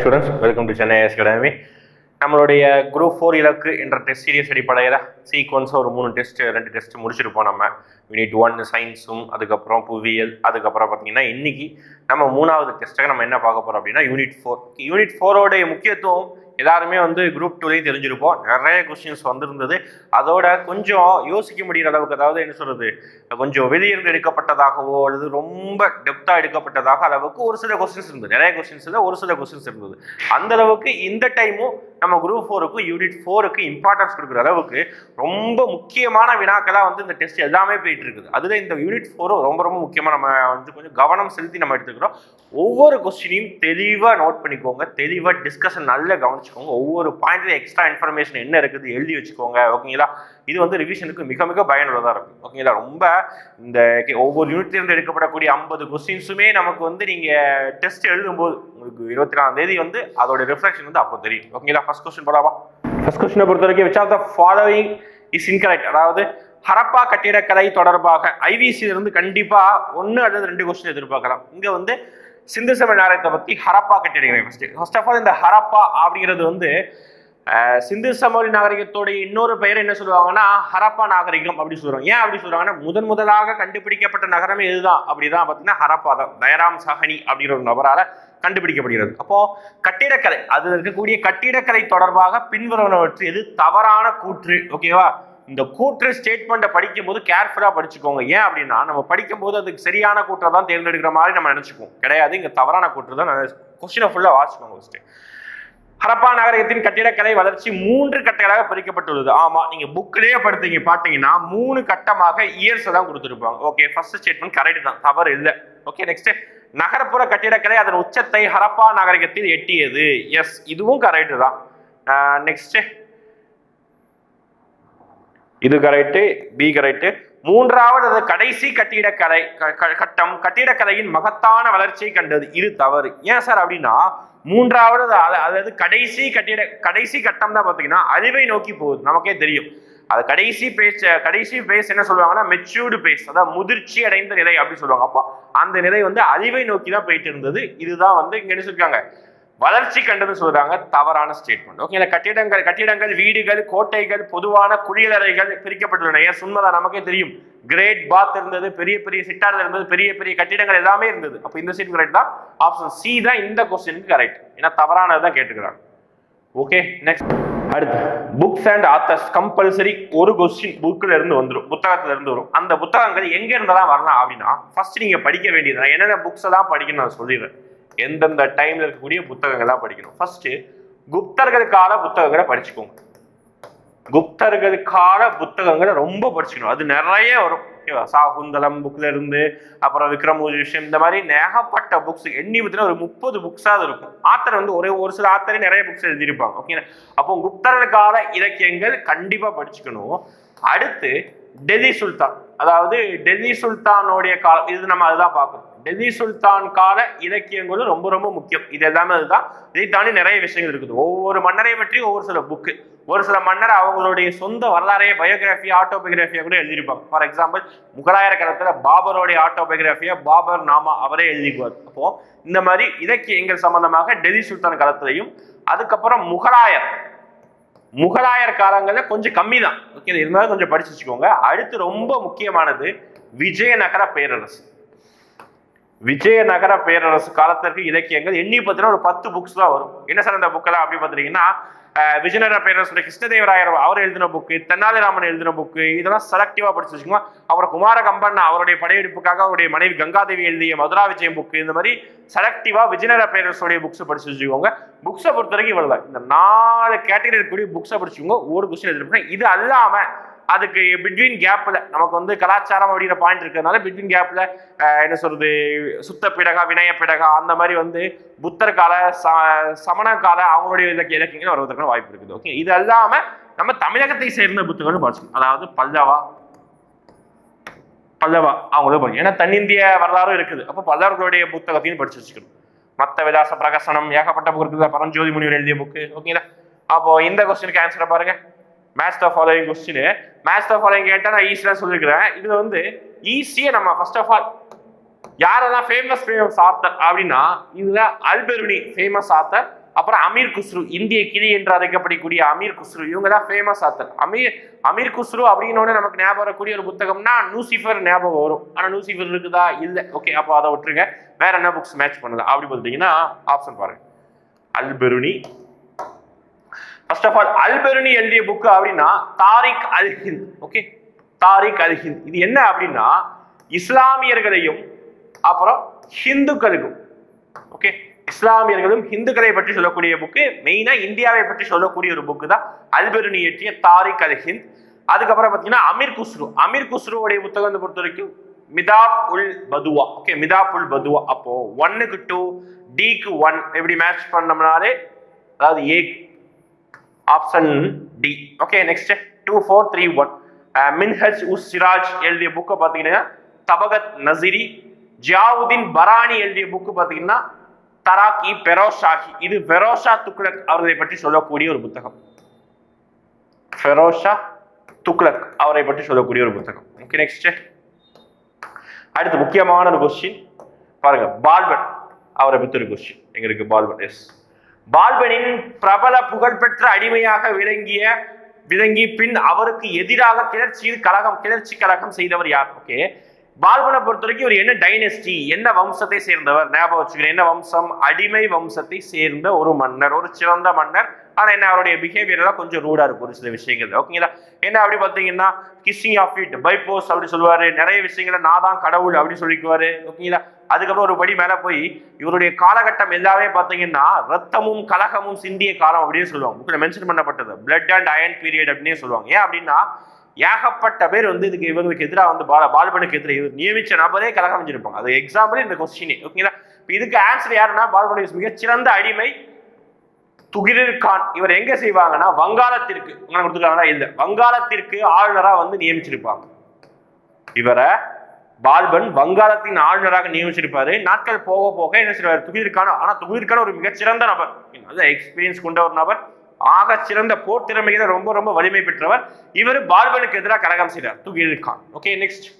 Students welcome to Chennai S academy நம்மளுடைய group four Ilakku என்ற test serious அடிப்படையில் சீக்வன்ஸாக ஒரு மூணு டெஸ்ட் ரெண்டு டெஸ்ட் முடிச்சிருப்போம் நம்ம யூனிட் ஒன் சயின்ஸும் அதுக்கப்புறம் புவியியல் அதுக்கப்புறம் பார்த்தீங்கன்னா இன்னைக்கு நம்ம மூணாவது டெஸ்ட்டாக நம்ம என்ன பார்க்க போகிறோம் அப்படின்னா யூனிட் ஃபோர் யூனிட் ஃபோரோடைய முக்கியத்துவம் எல்லாருமே வந்து குரூப் டூலையும் தெரிஞ்சிருப்போம் நிறைய கொஸ்டின்ஸ் வந்திருந்தது அதோட கொஞ்சம் யோசிக்க முடிகிற அளவுக்கு அதாவது என்ன சொல்றது கொஞ்சம் வெளியிருந்து எடுக்கப்பட்டதாகவோ அல்லது ரொம்ப டெப்த்தாக எடுக்கப்பட்டதாக அளவுக்கு ஒரு சில கொஸ்டின்ஸ் இருந்தது நிறைய கொஸ்டின்ஸ் இல்லை ஒரு சில கொஸ்டின்ஸ் இருந்தது அந்த அளவுக்கு இந்த டைமும் நம்ம குரூப் ஃபோருக்கு யூனிட் ஃபோருக்கு இம்பார்ட்டன்ஸ் கொடுக்குற அளவுக்கு ரொம்ப முக்கியமான வினாக்களாக வந்து இந்த டெஸ்ட் எல்லாமே போயிட்டு இருக்குது அதில் இந்த யூனிட் ஃபோரும் ரொம்ப ரொம்ப முக்கியமாக நம்ம வந்து கொஞ்சம் கவனம் செலுத்தி நம்ம எடுத்துக்கிறோம் ஒவ்வொரு கொஸ்டினையும் தெளிவாக நோட் பண்ணிக்கோங்க தெளிவாக டிஸ்கஷன் நல்லா கவனிச்சுக்கோங்க ஒவ்வொரு பாயிண்ட்லையும் எக்ஸ்ட்ரா இன்ஃபர்மேஷன் என்ன இருக்குது எழுதி வச்சுக்கோங்க ஓகேங்களா இது வந்து ரிவிஷனுக்கு மிக மிக பயனுள்ளதாக இருக்கும் ஓகேங்களா ரொம்ப இந்த ஒவ்வொரு யூனிட்லேருந்து எடுக்கப்படக்கூடிய ஐம்பது கொஸ்டின்ஸுமே நமக்கு வந்து நீங்கள் டெஸ்ட் எழுதும்போது உங்களுக்கு இருபத்தி நாலாம் தேதி வந்து அதோட ரிஃப்ளெக்ஷன் வந்து அப்போ தெரியும் ஓகேங்களா ஃபர்ஸ்ட் கொஸ்டின் போலாமா ஃபர்ஸ்ட் கொஸ்டினை பொறுத்த வரைக்கும் which of the following is incorrect அதாவது ஹரப்பா கட்டிடக்கலை தொடர்பாக ஐவிசியில இருந்து கண்டிப்பா ஒன்று அல்லது ரெண்டு கொஸ்டின் எதிர்பார்க்கலாம் இங்க வந்து சிந்து சமய நாகரிகத்தை பத்தி ஹரப்பா கட்டிடக்கலை ஃபர்ஸ்ட் ஃபர்ஸ்ட் ஆஃப் ஆல் இந்த ஹரப்பா அப்படிங்கிறது வந்து அஹ், சிந்து சமவெளி நாகரிகத்தோட இன்னொரு பெயர் என்ன சொல்லுவாங்கன்னா ஹரப்பா நாகரிகம் அப்படி சொல்றாங்க ஏன் அப்படி சொல்றாங்கன்னா முதன் முதலாக கண்டுபிடிக்கப்பட்ட நகரமே இதுதான் அப்படிதான் பார்த்தீங்கன்னா ஹரப்பா தான் தயராம் சஹனி அப்படிங்கிற ஒரு நபரால கண்டுபிடிக்கப்படுகிறது அப்போ கட்டிடக்கலை அதில் இருக்கக்கூடிய கட்டிடக்கலை தொடர்பாக பின்வருவனவற்று எது தவறான கூற்று ஓகேவா இந்த கூற்று ஸ்டேட்மெண்ட்டை படிக்கும்போது கேர்ஃபுல்லாக படிச்சுக்கோங்க ஏன் அப்படின்னா நம்ம படிக்கும்போது அதுக்கு சரியான கூற்றை தான் தேர்ந்தெடுக்கிற மாதிரி நம்ம நினச்சிக்குவோம் கிடையாது இங்கே தவறான கூற்று தான் கொஸ்டினை ஃபுல்லாக வாசிக்கோங்க ஃபஸ்ட்டு ஹரப்பா நகரத்தின் கட்டிடக்கலை வளர்ச்சி மூன்று கட்டங்களாக பிரிக்கப்பட்டுள்ளது ஆமா நீங்க புக்கிலேயே படுத்தீங்க பாத்தீங்கன்னா மூணு கட்டமாக இயர்ஸ் தான் கொடுத்துருப்பாங்க ஓகே ஃபர்ஸ்ட் ஸ்டேட்மெண்ட் கரெக்ட் தான் தவறு இல்லை ஓகே நெக்ஸ்ட் நகரப்புற கட்டிடக்கலை அதன் உச்சத்தை ஹரப்பா நகரத்தில் எட்டியது எஸ் இதுவும் கரெக்ட் தான் நெக்ஸ்ட் இது கரெக்ட் பி கரெக்ட் மூன்றாவது அது கடைசி கட்டிடக்கலை க- க- கட்டம் கட்டிடக்கலையின் மகத்தான வளர்ச்சியை கண்டது இது தவறு ஏன் சார் அப்படின்னா மூன்றாவது அது- அதாவது கடைசி கட்டிட கடைசி கட்டம் தான் பார்த்தீங்கன்னா அறிவை நோக்கி போகுது நமக்கே தெரியும் அது கடைசி பேஸ் கடைசி பேஸ் என்ன சொல்லுவாங்கன்னா மெச்சூர்டு பேஸ் அதாவது முதிர்ச்சி அடைந்த நிலை அப்படின்னு சொல்லுவாங்க அப்போ அந்த நிலை வந்து அறிவை நோக்கி தான் போயிட்டு இருந்தது இதுதான் வந்து இங்க என்ன சொல்லிருக்காங்க வளர்ச்சி கண்டதுன்னு சொல்றாங்க தவறான ஸ்டேட்மெண்ட் ஓகே இந்த கட்டிடங்கள் கட்டிடங்கள் வீடுகள் கோட்டைகள் பொதுவான குளியலறைகள் பிரிக்கப்பட்டுள்ளன ஏன் உண்மைதான் நமக்கே தெரியும் கிரேட் பாத் இருந்தது பெரிய பெரிய சிட்டார்கள் இருந்தது பெரிய பெரிய கட்டிடங்கள் எல்லாமே இருந்தது அப்போ இந்த சீட் கரெக்ட் தான் ஆப்ஷன் சி தான் இந்த கொஸ்டினுக்கு கரெக்ட் ஏன்னா தவறானது தான் கேட்டுக்கிறாங்க ஓகே நெக்ஸ்ட் அடுத்து புக்ஸ் அண்ட் ஆத்தர்ஸ் கம்பல்சரி ஒரு கொஸ்டின் புக்கில் இருந்து வந்துடும் புத்தகத்துல இருந்து வரும் அந்த புத்தகங்கள் எங்க இருந்தெல்லாம் வரலாம் அப்படின்னா ஃபர்ஸ்ட் நீங்க படிக்க வேண்டியது நான் என்னென்ன புக்ஸ் தான் படிக்கணும் நான் சொல்லிடுறேன் எந்தெந்த டைம்ல இருக்கக்கூடிய புத்தகங்கள்லாம் படிக்கணும் ஃபர்ஸ்ட் குப்தர்கள் கால புத்தகங்களை படிச்சுக்கோங்க குப்தர்கள் கால புத்தகங்களை ரொம்ப படிச்சுக்கணும் அது நிறைய வரும் ஓகேவா சாகுந்தலம் புக்ல இருந்து அப்புறம் விக்ரமோஜிஷம் இந்த மாதிரி ஏகப்பட்ட புக்ஸ் எண்ணி பார்த்தீங்கன்னா ஒரு முப்பது புக்ஸாவது இருக்கும் ஆத்தர் வந்து ஒரே ஒரு சில ஆத்தரே நிறைய புக்ஸ் எழுதியிருப்பாங்க ஓகே அப்போ குப்தர்கள் கால இலக்கியங்கள் கண்டிப்பா படிச்சுக்கணும் அடுத்து டெல்லி சுல்தான் அதாவது டெல்லி சுல்தானுடைய காலம் இது நம்ம அதுதான் பார்க்கணும் டெல்லி சுல்தான் கால இலக்கியங்களும் ரொம்ப ரொம்ப முக்கியம் இது எல்லாமே அதுதான் இதை தாண்டி நிறைய விஷயங்கள் இருக்குது ஒவ்வொரு மன்னரை பற்றி ஒவ்வொரு சில புக்கு ஒரு சில மன்னர் அவங்களுடைய சொந்த வரலாறைய பயோகிராஃபி ஆட்டோபயோகிராஃபியா கூட எழுதியிருப்பாங்க ஃபார் எக்ஸாம்பிள் முகலாயர் காலத்துல பாபரோடைய ஆட்டோபயோகிராஃபியா பாபர் நாமா அவரே எழுதிக்குவார் அப்போ இந்த மாதிரி இலக்கியங்கள் சம்பந்தமாக டெல்லி சுல்தான் காலத்திலையும் அதுக்கப்புறம் முகலாயர் முகலாயர் காலங்கள்ல கொஞ்சம் கம்மி தான் ஓகே இருந்தாலும் கொஞ்சம் படிச்சு வச்சுக்கோங்க அடுத்து ரொம்ப முக்கியமானது விஜயநகர பேரரசு விஜயநகர பேரரசு காலத்திற்கு இலக்கியங்கள் எண்ணி பார்த்தீங்கன்னா ஒரு பத்து புக்ஸ் தான் வரும் என்ன சார் அந்த புக்கெல்லாம் அப்படி பார்த்தீங்கன்னா அஹ், விஜயநகர பேரரசுடைய கிருஷ்ணதேவராயர் அவர் எழுதின புக்கு தென்னாலிராமன் எழுதின புக்கு இதெல்லாம் செலக்டிவா படிச்சு வச்சுக்கோங்க அப்புறம் குமார கம்பன் அவருடைய படையெடுப்புக்காக அவருடைய மனைவி கங்காதேவி எழுதிய மதுரா விஜயம் புக்கு இந்த மாதிரி செலக்டிவா விஜயநகர பேரரசுடைய புக்ஸ் படிச்சு வச்சுக்கோங்க புக்ஸை பொறுத்த வரைக்கும் இவ்வளவுதான் இந்த நாலு கேட்டகரி இருக்கக்கூடிய புக்ஸை படிச்சுக்கோங்க ஒரு கொஸ்டின் எழுதிருப்பேன் இது அல்லாம அதுக்கு பிட்வீன் கேப்ல நமக்கு வந்து கலாச்சாரம் அப்படிங்கிற பாயிண்ட் இருக்கிறதுனால பிட்வீன் கேப்ல என்ன சொல்றது சுத்த பிடகா வினய பிடகா அந்த மாதிரி வந்து புத்தர் கால ச- சமண கால அவங்களுடைய இலக்கிய இலக்கியங்கள் வருவதற்கான வாய்ப்பு இருக்குது ஓகே இது அல்லாம நம்ம தமிழகத்தை சேர்ந்த புத்தகங்கள் படிச்சோம் அதாவது பல்லவா பல்லவா அவங்களும் படிக்கணும் ஏன்னா தென்னிந்திய வரலாறும் இருக்குது அப்போ பல்லவர்களுடைய புத்தகத்தையும் படிச்சு வச்சுக்கணும் மத்த விலாச பிரகசனம் ஏகப்பட்ட புக் இருக்குது பரஞ்சோதி முனிவர் எழுதிய புக்கு ஓகேங்களா அப்போ இந்த கொஸ்டினுக்கு ஆன்சரை பாருங்க match the following question match the following கேட்டால் நான் ஈஸியாக சொல்லியிருக்கிறேன் இதுல வந்து ஈஸியாக நம்ம ஃபர்ஸ்ட் ஆஃப் ஆல் யாரெல்லாம் ஃபேமஸ் ஃபேமஸ் ஆத்தர் அப்படின்னா இதுல அல்பெருனி ஃபேமஸ் ஆத்தர் அப்புறம் அமீர் குஸ்ரு இந்திய கிளி என்று அழைக்கப்படக்கூடிய அமீர் குஸ்ரு இவங்க தான் ஃபேமஸ் ஆத்தர் அமீர் அமீர் குஸ்ரு அப்படின்னோடனே நமக்கு ஞாபகம் வரக்கூடிய ஒரு புத்தகம்னா நூசிஃபர் ஞாபகம் வரும் ஆனா நூசிஃபர் இருக்குதா இல்ல ஓகே அப்போ அதை விட்டுருங்க வேற என்ன புக்ஸ் மேட்ச் பண்ணுது அப்படி பார்த்தீங்கன்னா ஆப்ஷன் பாருங்க Alberuni first of all Alberuni எழுதிய புக் அப்படின்னா தாரிக் அல் ஹிந்த் ஓகே தாரிக் அல் ஹிந்த் இது என்ன அப்படின்னா இஸ்லாமியர்களையும் அப்புறம் ஹிந்துக்களுக்கும் ஓகே இஸ்லாமியர்களும் ஹிந்துக்களை பற்றி சொல்லக்கூடிய புக்கு மெயினா இந்தியாவை பற்றி சொல்லக்கூடிய ஒரு புக்கு தான் அல்பெருனி இயற்றிய தாரிக் அல் ஹிந்த் அதுக்கப்புறம் பார்த்தீங்கன்னா அமீர் குஸ்ரு அமீர் குஸ்ருவோடைய புத்தகத்தை பொறுத்த வரைக்கும் மிதாப் உல் பதுவா ஓகே மிதாப் உல் பதுவா அப்போ ஒன்னுக்கு டூ டிக்கு ஒன் எப்படி மேட்ச் பண்ணோம்னாலே அதாவது A option D okay next two four three one Minhaj us Siraj எழுதிய புக்கை பார்த்தீங்கன்னா தபகத் நசிரி ஜியாவுதீன் பரானி எழுதிய புக்கு பார்த்தீங்கன்னா தராக்கி பெரோஷாஹி இது ஃபெரோஷா துக்ளக் அவர்களை பற்றி சொல்லக்கூடிய ஒரு புத்தகம் ஃபெரோஷா துக்ளக் அவரை பற்றி சொல்லக்கூடிய ஒரு புத்தகம் ஓகே நெக்ஸ்ட் அடுத்து முக்கியமான ஒரு கொஸ்டின் பாருங்க பால்பன் அவரை பற்றி ஒரு கொஸ்டின் எங்க இருக்கு பால்பன் எஸ் பால்பனின் பிரபல புகழ்பெற்ற அடிமையாக விளங்கிய விளங்கி பின் அவருக்கு எதிராக கிளர்ச்சியில் கழகம் கிளர்ச்சி கழகம் செய்தவர் யார் ஓகே பால்பனை பொறுத்த வரைக்கும் இவர் என்ன டைனஸ்டி என்ன வம்சத்தை சேர்ந்தவர் ஞாபகம் வச்சுக்கிறேன் என்ன வம்சம் அடிமை வம்சத்தை சேர்ந்த ஒரு மன்னர் ஒரு சிறந்த மன்னர் ஆனா என்ன அவருடைய பிஹேவியர் எல்லாம் கொஞ்சம் ரூடா இருக்கும் ஒரு சில விஷயங்கள் ஓகேங்களா என்ன அப்படி பார்த்தீங்கன்னா கிஸ்ஸிங் ஆஃப் இட் பைப்போஸ் அப்படி சொல்லுவாரு நிறைய விஷயங்களை நான் தான் கடவுள் அப்படி சொல்லிக்குவாரு ஓகேங்களா அதுக்கப்புறம் ஒரு படி மேல போய் இவருடைய காலகட்டம் எல்லாமே பார்த்தீங்கன்னா ரத்தமும் கலகமும் சிந்திய காலம் அப்படின்னு சொல்லுவாங்க புக்கில் மென்ஷன் பண்ணப்பட்டது பிளட் அண்ட் அயன் பீரியட் அப்படின்னு சொல்லுவாங்க ஏன் அப்படின்னா ஏகப்பட்ட பேர் வந்து இதுக்கு இவங்களுக்கு எதிராக வந்து பால பால்பனுக்கு எதிராக இவர் நியமிச்ச நபரே கலகம் செஞ்சிருப்பாங்க அது எக்ஸாம்பிள் இந்த கொஸ்டினே ஓகேங்களா இப்ப இதுக்கு ஆன்சர் யாருன்னா பால்பன் மிகச்சிறந்த அடிமை துகிரில் கான் இவர் எங்க செய்வாங்கன்னா வங்காளத்திற்கு உங்களுக்கு கொடுத்துருக்காங்களா இல்ல வங்காளத்திற்கு ஆளுநரா வந்து நியமிச்சிருப்பாங்க இவரை பால்பன் வங்காளத்தின் ஆளுநராக நியமிச்சிருப்பாரு நாட்கள் போக போக என்ன செய்வார் துகிர்கான ஆனா துகிர்கான ஒரு மிகச்சிறந்த நபர் நல்ல எக்ஸ்பீரியன்ஸ் கொண்ட ஒரு நபர் ஆக சிறந்த போர் திறமையில ரொம்ப ரொம்ப வலிமை பெற்றவர் இவர் பால்பனுக்கு எதிராக கலகம் செய்தார் Tughril Khan okay next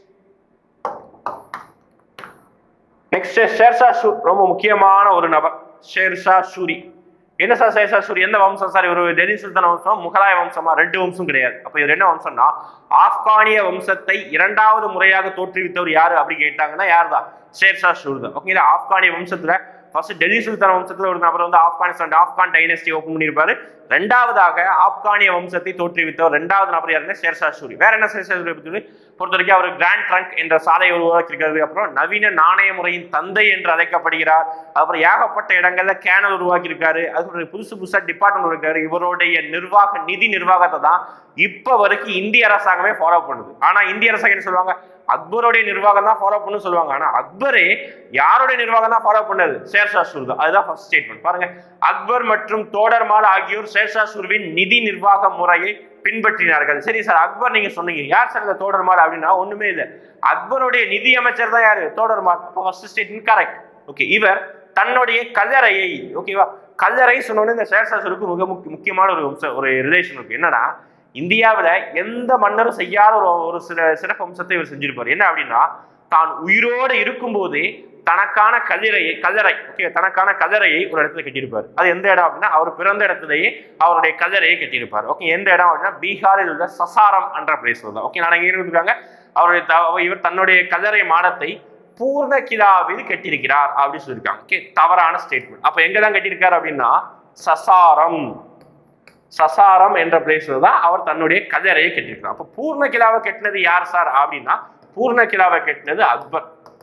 next Sher Shah ஷூ ரொம்ப முக்கியமான ஒரு நபர் ஷேர்ஷா ஷூரி என்ன சார் ஷேர்ஷா ஷூரி எந்த வம்சம் சார் இவர் டெல்லி சுல்தான் வம்சம் முகலாய வம்சமா ரெண்டு வம்சம் கிடையாது அப்ப இவர் என்ன வம்சம்னா ஆப்கானிய வம்சத்தை இரண்டாவது முறையாக தோற்றுவித்தவர் யாரு அப்படி கேட்டாங்கன்னா யார் தான் ஷேர்ஷா ஷூர் தான் ஓகேங்களா ஆப்கானிய வம்சத்துல ஃபர்ஸ்ட் டெல்லி சுல்தான் வம்சத்துல ஒரு நபர் வந்து ஆப்கானிஸ்தான் ஆப்கான் டைனஸ்டி ஓப்பன் பண்ணியிருப்பாரு ரெண்டாவதாக ஆப்கானிய வம்சத்தை தோற்றுவித்தவர் ரெண்டாவது நபர் யாருன்னா ஷேர்ஷா சூரி வேற என்ன ஷேர்ஷா சூரி பத்தி பொறுத்த வரைக்கும் அவர் கிராண்ட் ட்ரங்க் என்ற சாலையை உருவாக்கியிருக்கிறது அப்புறம் நவீன நாணய முறையின் தந்தை என்று அழைக்கப்படுகிறார் அப்புறம் ஏகப்பட்ட இடங்கள்ல கேனல் உருவாக்கியிருக்காரு அதுக்கப்புறம் புதுசு புதுசா டிபார்ட்மெண்ட் இருக்காரு இவருடைய நிர்வாக நிதி நிர்வாகத்தை தான் இப்ப வரைக்கும் இந்திய அரசாங்கமே ஃபாலோ பண்ணுது ஆனா இந்திய அரசாங்கம் என்ன சொல்லுவாங்க அக்பருடைய நிர்வாகம் தான் ஃபாலோ பண்ணு சொல்லுவாங்க ஆனா அக்பரே யாருடைய நிர்வாகம் தான் ஃபாலோ பண்ணது ஷேர்ஷா சூர் தான் அதுதான் ஃபர்ஸ்ட் ஸ்டேட்மெண்ட் பாருங்க அக்பர் மற்றும் தோடர்மால் ஆகியோர் ஷேர்ஷா சூர்வின் நிதி நிர்வாக முறையை பின்பற்றினார்கள் சரி சார் அக்பர் நீங்க சொன்னீங்க யார் சார் இந்த தோடர்மால் அப்படின்னா ஒண்ணுமே இல்லை அக்பருடைய நிதி அமைச்சர் தான் யாரு தோடர்மால் அப்போ ஃபர்ஸ்ட் ஸ்டேட்மெண்ட் கரெக்ட் ஓகே இவர் தன்னுடைய கல்லறையை ஓகேவா கல்லறை சொன்னோன்னு இந்த ஷேர்ஷா சூருக்கு மிக முக்கிய முக்கியமான ஒரு வம்ச- ஒரு ரிலேஷன் இருக்கு என்னன்னா இந்தியாவில் எந்த மன்னரும் செய்யாத ஒரு ஒரு சில சிறப்பு அம்சத்தை இவர் செஞ்சிருப்பார் என்ன அப்படின்னா தான் உயிரோடு இருக்கும்போதே தனக்கான கல்லறையை கல்லறை ஓகே தனக்கான கல்லறையை ஒரு இடத்துல கட்டியிருப்பார் அது எந்த இடம் அப்படின்னா அவர் பிறந்த இடத்துலயே அவருடைய கல்லறையை கட்டியிருப்பார் ஓகே எந்த இடம் அப்படின்னா பீகாரில் உள்ள சசாரம் என்ற பிளேஸ் தான் ஓகே நான் இங்கே இருக்காங்க அவருடைய த- இவர் தன்னுடைய கல்லறை மாடத்தை பூர்ண கிலாவில் கட்டியிருக்கிறார் அப்படின்னு சொல்லியிருக்காங்க ஓகே தவறான ஸ்டேட்மெண்ட் அப்ப எங்க தான் கட்டியிருக்காரு அப்படின்னா சசாரம் சசாரம் என்ற பிளேஸ்ல தான் அவர் தன்னுடைய கல்லறையை கட்டியிருக்கிறார் அப்ப பூர்ண கிலாவை கட்டினது யார் சார் அப்படின்னா பூர்ண கிலாவை கட்டினது அக்பர்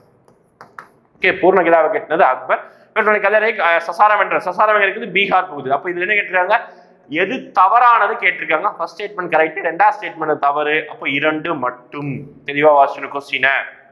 ஓகே பூர்ண கிலாவை கட்டினது அக்பர் இவருடைய கல்லறை அஹ், சசாரம் என்ற சசாரம் எங்க இருக்குது பீகார் பகுதி அப்ப இதுல என்ன கேட்டிருக்காங்க எது தவறானது கேட்டிருக்காங்க ஃபர்ஸ்ட் ஸ்டேட்மெண்ட் கரெக்ட் ரெண்டாவது ஸ்டேட்மெண்ட் தவறு அப்போ இரண்டு மட்டும் தெளிவா வாசிக்கணும் கொஸ்டினை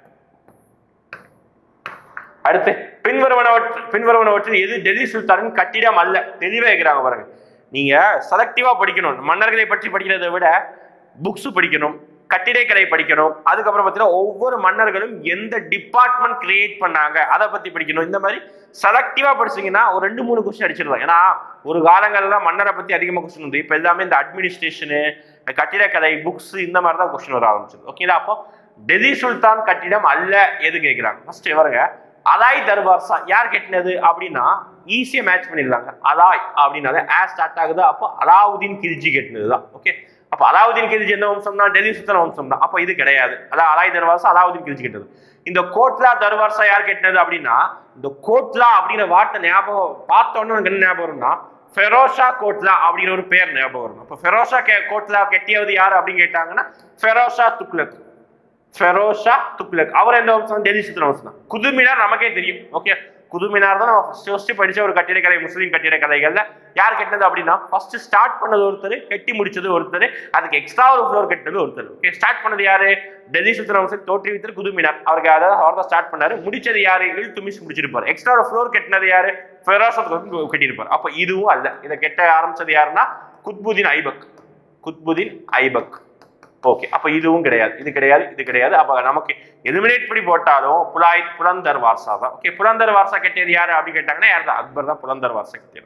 அடுத்து பின்வருவனவற்று பின்வருவனவற்றில் எது டெல்லி சுல்தானின் கட்டிடம் அல்ல தெளிவா இருக்கிறாங்க பாருங்க நீங்க செலக்டிவா படிக்கணும் மன்னர்களை பற்றி படிக்கிறதை விட புக்ஸ் படிக்கணும் கட்டிடக்கலை படிக்கணும் அதுக்கப்புறம் பார்த்தீங்கன்னா ஒவ்வொரு மன்னர்களும் எந்த டிபார்ட்மெண்ட் கிரியேட் பண்ணாங்க அதை பத்தி படிக்கணும் இந்த மாதிரி செலக்டிவா படிச்சீங்கன்னா ஒரு ரெண்டு மூணு கொஸ்டின் அடிச்சிடலாம் ஏன்னா ஒரு காலங்கள்ல மன்னரை பத்தி அதிகமாக கொஸ்டின் வந்து இப்போ எல்லாமே இந்த அட்மினிஸ்ட்ரேஷனு கட்டிடக்கலை புக்ஸ் இந்த மாதிரி தான் கொஸ்டின் வர ஆரம்பிச்சது ஓகேங்களா அப்போ டெல்லி சுல்தான் கட்டிடம் அல்ல எது கேட்குறாங்க ஃபர்ஸ்ட் எவருங்க அலாய் தர்பார் ஷா யார் கட்டினது அப்படின்னா ஈஸியாக மேட்ச் பண்ணிடலாங்க அலாய் அப்படின்னாலே ஆ ஸ்டார்ட் ஆகுது அப்போ அலாவுதீன் கில்ஜி கட்டினது தான் ஓகே அப்போ அலாவுதீன் கில்ஜி எந்த வம்சம் தான் டெல்லி சுத்தன வம்சம் தான் அப்போ இது கிடையாது அதான் அலாய் தர்வாசா அலாவுதீன் கில்ஜி கட்டினது இந்த கோட்லா தர்வாசா யார் கட்டினது அப்படின்னா இந்த கோட்லா அப்படிங்கிற வார்த்தை ஞாபகம் பார்த்தோன்னு எனக்கு என்ன ஞாபகம் வரும்னா ஃபெரோஷா கோட்லா அப்படிங்கிற ஒரு பேர் ஞாபகம் வரும் அப்போ ஃபெரோஷா கே கோட்லா கெட்டியவது யார் அப்படின்னு கேட்டாங்கன்னா ஃபெரோஷா துக்லக் ஃபெரோஷா துக்லக் அவர் எந்த வம்சம் டெல்லி சுத்தின வம்சம் தான் குதுமினார் நமக்கே தெரியும் ஓகே குதுமினார் தான் நம்ம ஃபர்ஸ்ட் ஃபர்ஸ்ட் படிச்ச ஒரு கட்டிடக்கலை முஸ்லீம் கட்டிடக்கலைகள்ல யார் கட்டினது அப்படின்னா ஃபர்ஸ்ட் ஸ்டார்ட் பண்ணது ஒருத்தர் கட்டி முடிச்சது ஒருத்தர் அதுக்கு எக்ஸ்ட்ரா ஒரு ஃப்ளோர் கட்டினது ஒருத்தர் ஓகே ஸ்டார்ட் பண்ணது யாரு டெல்லி சுத்தின வம்சம் தோற்றுவித்தர் குதுமினார் அவருக்கு அதாவது அவர் தான் ஸ்டார்ட் பண்ணாரு முடிச்சது யாரு இல்துமிஸ் முடிச்சிருப்பாரு எக்ஸ்ட்ரா ஒரு ஃப்ளோர் கட்டினது யாரு ஃபெரோசா கட்டியிருப்பார் அப்ப இதுவும் அல்ல இதை கெட்ட ஆரம்பிச்சது யாருன்னா குத்புதீன் ஐபக் குத்புதீன் ஐபக் ஓகே அப்ப இதுவும் கிடையாது இது கிடையாது இது கிடையாது அப்ப நமக்கு எலிமினேட் பண்ணி போட்டாலும் புலாய் புலந்தர் வார்சா தான் ஓகே புலந்தர் வார்சா கட்டியது யாரு அப்படி கேட்டாங்கன்னா யார் தான் அக்பர் தான் புலந்தர் வார்சா கட்டியது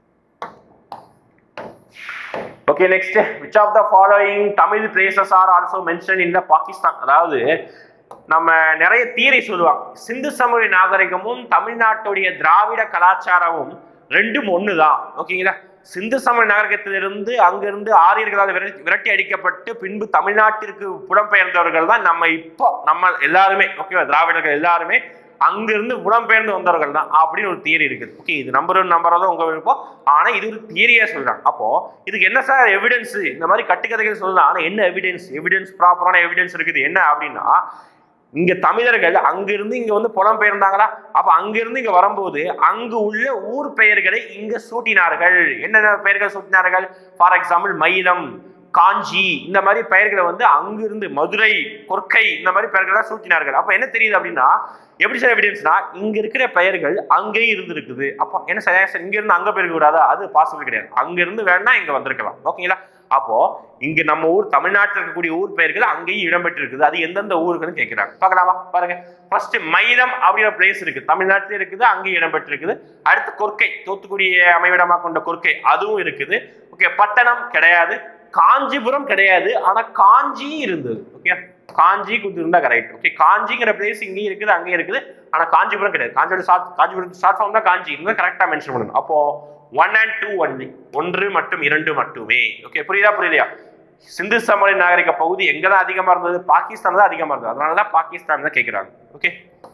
okay next which of the following Tamil places are also mention in the Pakistan அதாவது நம்ம நிறைய தியரி சொல்லுவாங்க சிந்து சமவெளி நாகரிகமும் தமிழ்நாட்டுடைய திராவிட கலாச்சாரமும் ரெண்டும் ஒண்ணுதான் ஓகேங்களா சிந்து சமவெளி நாகரிகத்திலிருந்து அங்கிருந்து ஆரியர்களால் விரட்டி விரட்டி அடிக்கப்பட்டு பின்பு தமிழ்நாட்டிற்கு புலம்பெயர்ந்தவர்கள் தான் நம்ம இப்போ நம்ம எல்லாருமே ஓகேவா திராவிடர்கள் எல்லாருமே அங்கிருந்து புலம்பெயர்ந்து வந்தவர்கள் தான் அப்படின்னு ஒரு தியரி இருக்குது ஓகே இது நம்பர் ஒன் நம்பர் உங்க விருப்பம் ஆனா இது ஒரு தியரியா சொல்றாங்க அப்போ இதுக்கு என்ன சார் எவிடன்ஸ் இந்த மாதிரி கட்டுக்கதைகள் சொல்லலாம் ஆனா என்ன எவிடன்ஸ் எவிடன்ஸ் ப்ராப்பரான எவிடன்ஸ் இருக்குது என்ன அப்படின்னா இங்க தமிழர்கள் அங்கிருந்து இங்க வந்து புலம்பெயர்ந்தாங்களா அப்ப அங்கிருந்து இங்க வரும்போது அங்கு உள்ள ஊர் பெயர்களை இங்க சூட்டினார்கள் என்னென்ன பெயர்கள் சூட்டினார்கள் ஃபார் எக்ஸாம்பிள் மயிலம் காஞ்சி இந்த மாதிரி பெயர்களை வந்து அங்கிருந்து மதுரை கொற்கை இந்த மாதிரி பெயர்களை சூட்டினார்கள் அப்ப என்ன தெரியுது அப்படின்னா எப்படி சார் எவிடன்ஸ்னா இங்க இருக்கிற பெயர்கள் அங்கேயும் இருந்திருக்குது அப்போ என்ன சரியா சார் இங்க இருந்து அங்க போயிருக்க கூடாதா அது பாசிபிள் கிடையாது அங்க இருந்து வேணா இங்க வந்திருக்கலாம் ஓகேங்களா அப்போ இங்க நம்ம ஊர் தமிழ்நாட்டில் இருக்கக்கூடிய ஊர் பெயர்கள் அங்கேயும் இடம்பெற்று இருக்குது அது எந்தெந்த ஊருக்குன்னு கேட்கிறாங்க பார்க்கலாமா பாருங்க ஃபர்ஸ்ட் மயிலம் அப்படிங்கிற பிளேஸ் இருக்கு தமிழ்நாட்டில் இருக்குது அங்கேயும் இடம்பெற்று இருக்குது அடுத்து கொற்கை தூத்துக்குடியை அமைவிடமாக கொண்ட கொற்கை அதுவும் இருக்குது ஓகே பட்டணம் கிடையாது காஞ்சிபுரம் கிடையாது ஆனா காஞ்சி இருந்தது ஓகே காஞ்சி கொடுத்துருந்தா கரெக்ட் ஓகே காஞ்சிங்கிற பிளேஸ் இங்கேயும் இருக்குது அங்கேயும் இருக்குது ஆனா காஞ்சிபுரம் கிடையாது காஞ்சியோட ஷார்ட் காஞ்சிபுரம் ஷார்ட் ஃபார்ம் தான் காஞ்சி இருந்தால் கரெக்டாக மென்ஷன் பண்ணணும் அப்போ ஒன் அண்ட் டூ ஒன்லி ஒன்று மற்றும் இரண்டு மட்டுமே ஓகே புரியுதா புரியலையா சிந்து சமவெளி நாகரிக பகுதி எங்க தான் அதிகமா இருந்தது பாகிஸ்தான் தான் அதிகமா இருந்தது அதனால தான் பாகிஸ்தான் தான் கேட்குறாங்க ஓகே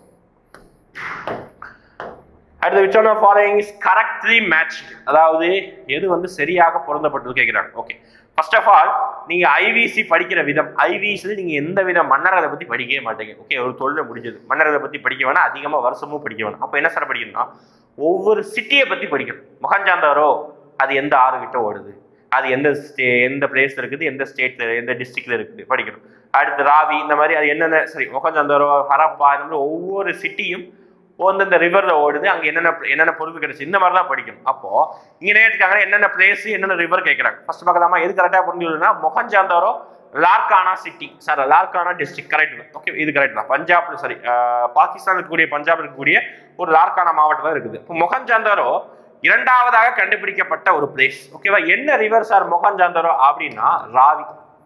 அடுத்து which one of following is correctly matched அதாவது எது வந்து சரியாக பொருந்தப்பட்டது கேட்குறாங்க ஓகே ஃபர்ஸ்ட் ஆஃப் ஆல் நீங்க ஐவிசி படிக்கிற விதம் ஐவிசியில் நீங்க எந்த வித மன்னரதை பத்தி படிக்கவே மாட்டீங்க ஓகே ஒரு தொழில முடிஞ்சது மன்னரதை பத்தி படிக்க வேணாம் அதிகமா வருஷமும் படிக்க வேணாம் அப்போ என்ன சார் படிக்கணும்னா ஒவ்வொரு சிட்டியை பத்தி படிக்கணும் மொஹஞ்சாந்தாரோ அது எந்த ஆறு கிட்ட ஓடுது அது எந்த ஸ்டே எந்த பிளேஸ்ல இருக்குது எந்த ஸ்டேட்ல எந்த டிஸ்ட்ரிக்ட்ல இருக்குது படிக்கணும் அடுத்து ராவி இந்த மாதிரி அது என்னென்ன சரி மொஹஞ்சாந்தாரோ ஹரப்பா இந்த மாதிரி ஒவ்வொரு சிட்டியும் அந்தந்த ரிவர்ல ஓடுது அங்க என்னென்ன என்னென்ன பொருள் கிடைச்சு இந்த மாதிரிலாம் படிக்கணும் அப்போ இங்க நேர்க்காங்க என்னென்ன பிளேஸ் என்னென்ன ரிவர் கேட்கறாங்க ஃபர்ஸ்ட் பார்க்கலாமா எது கரெக்டா புரிஞ்சுக்கணும்னா Mohenjodaro Larkana city sir Larkana district correct okay இது கரெக்ட் தான் பஞ்சாப்ல சரி பாகிஸ்தான் இருக்கக்கூடிய பஞ்சாப் இருக்கக்கூடிய ஒரு லார்கானா மாவட்டம் தான் இருக்குது இப்போ மொஹஞ்சாந்தாரோ இரண்டாவதாக கண்டுபிடிக்கப்பட்ட ஒரு பிளேஸ் ஓகேவா என்ன ரிவர் சார் மொஹஞ்சாந்தாரோ அப்படின்னா ராவி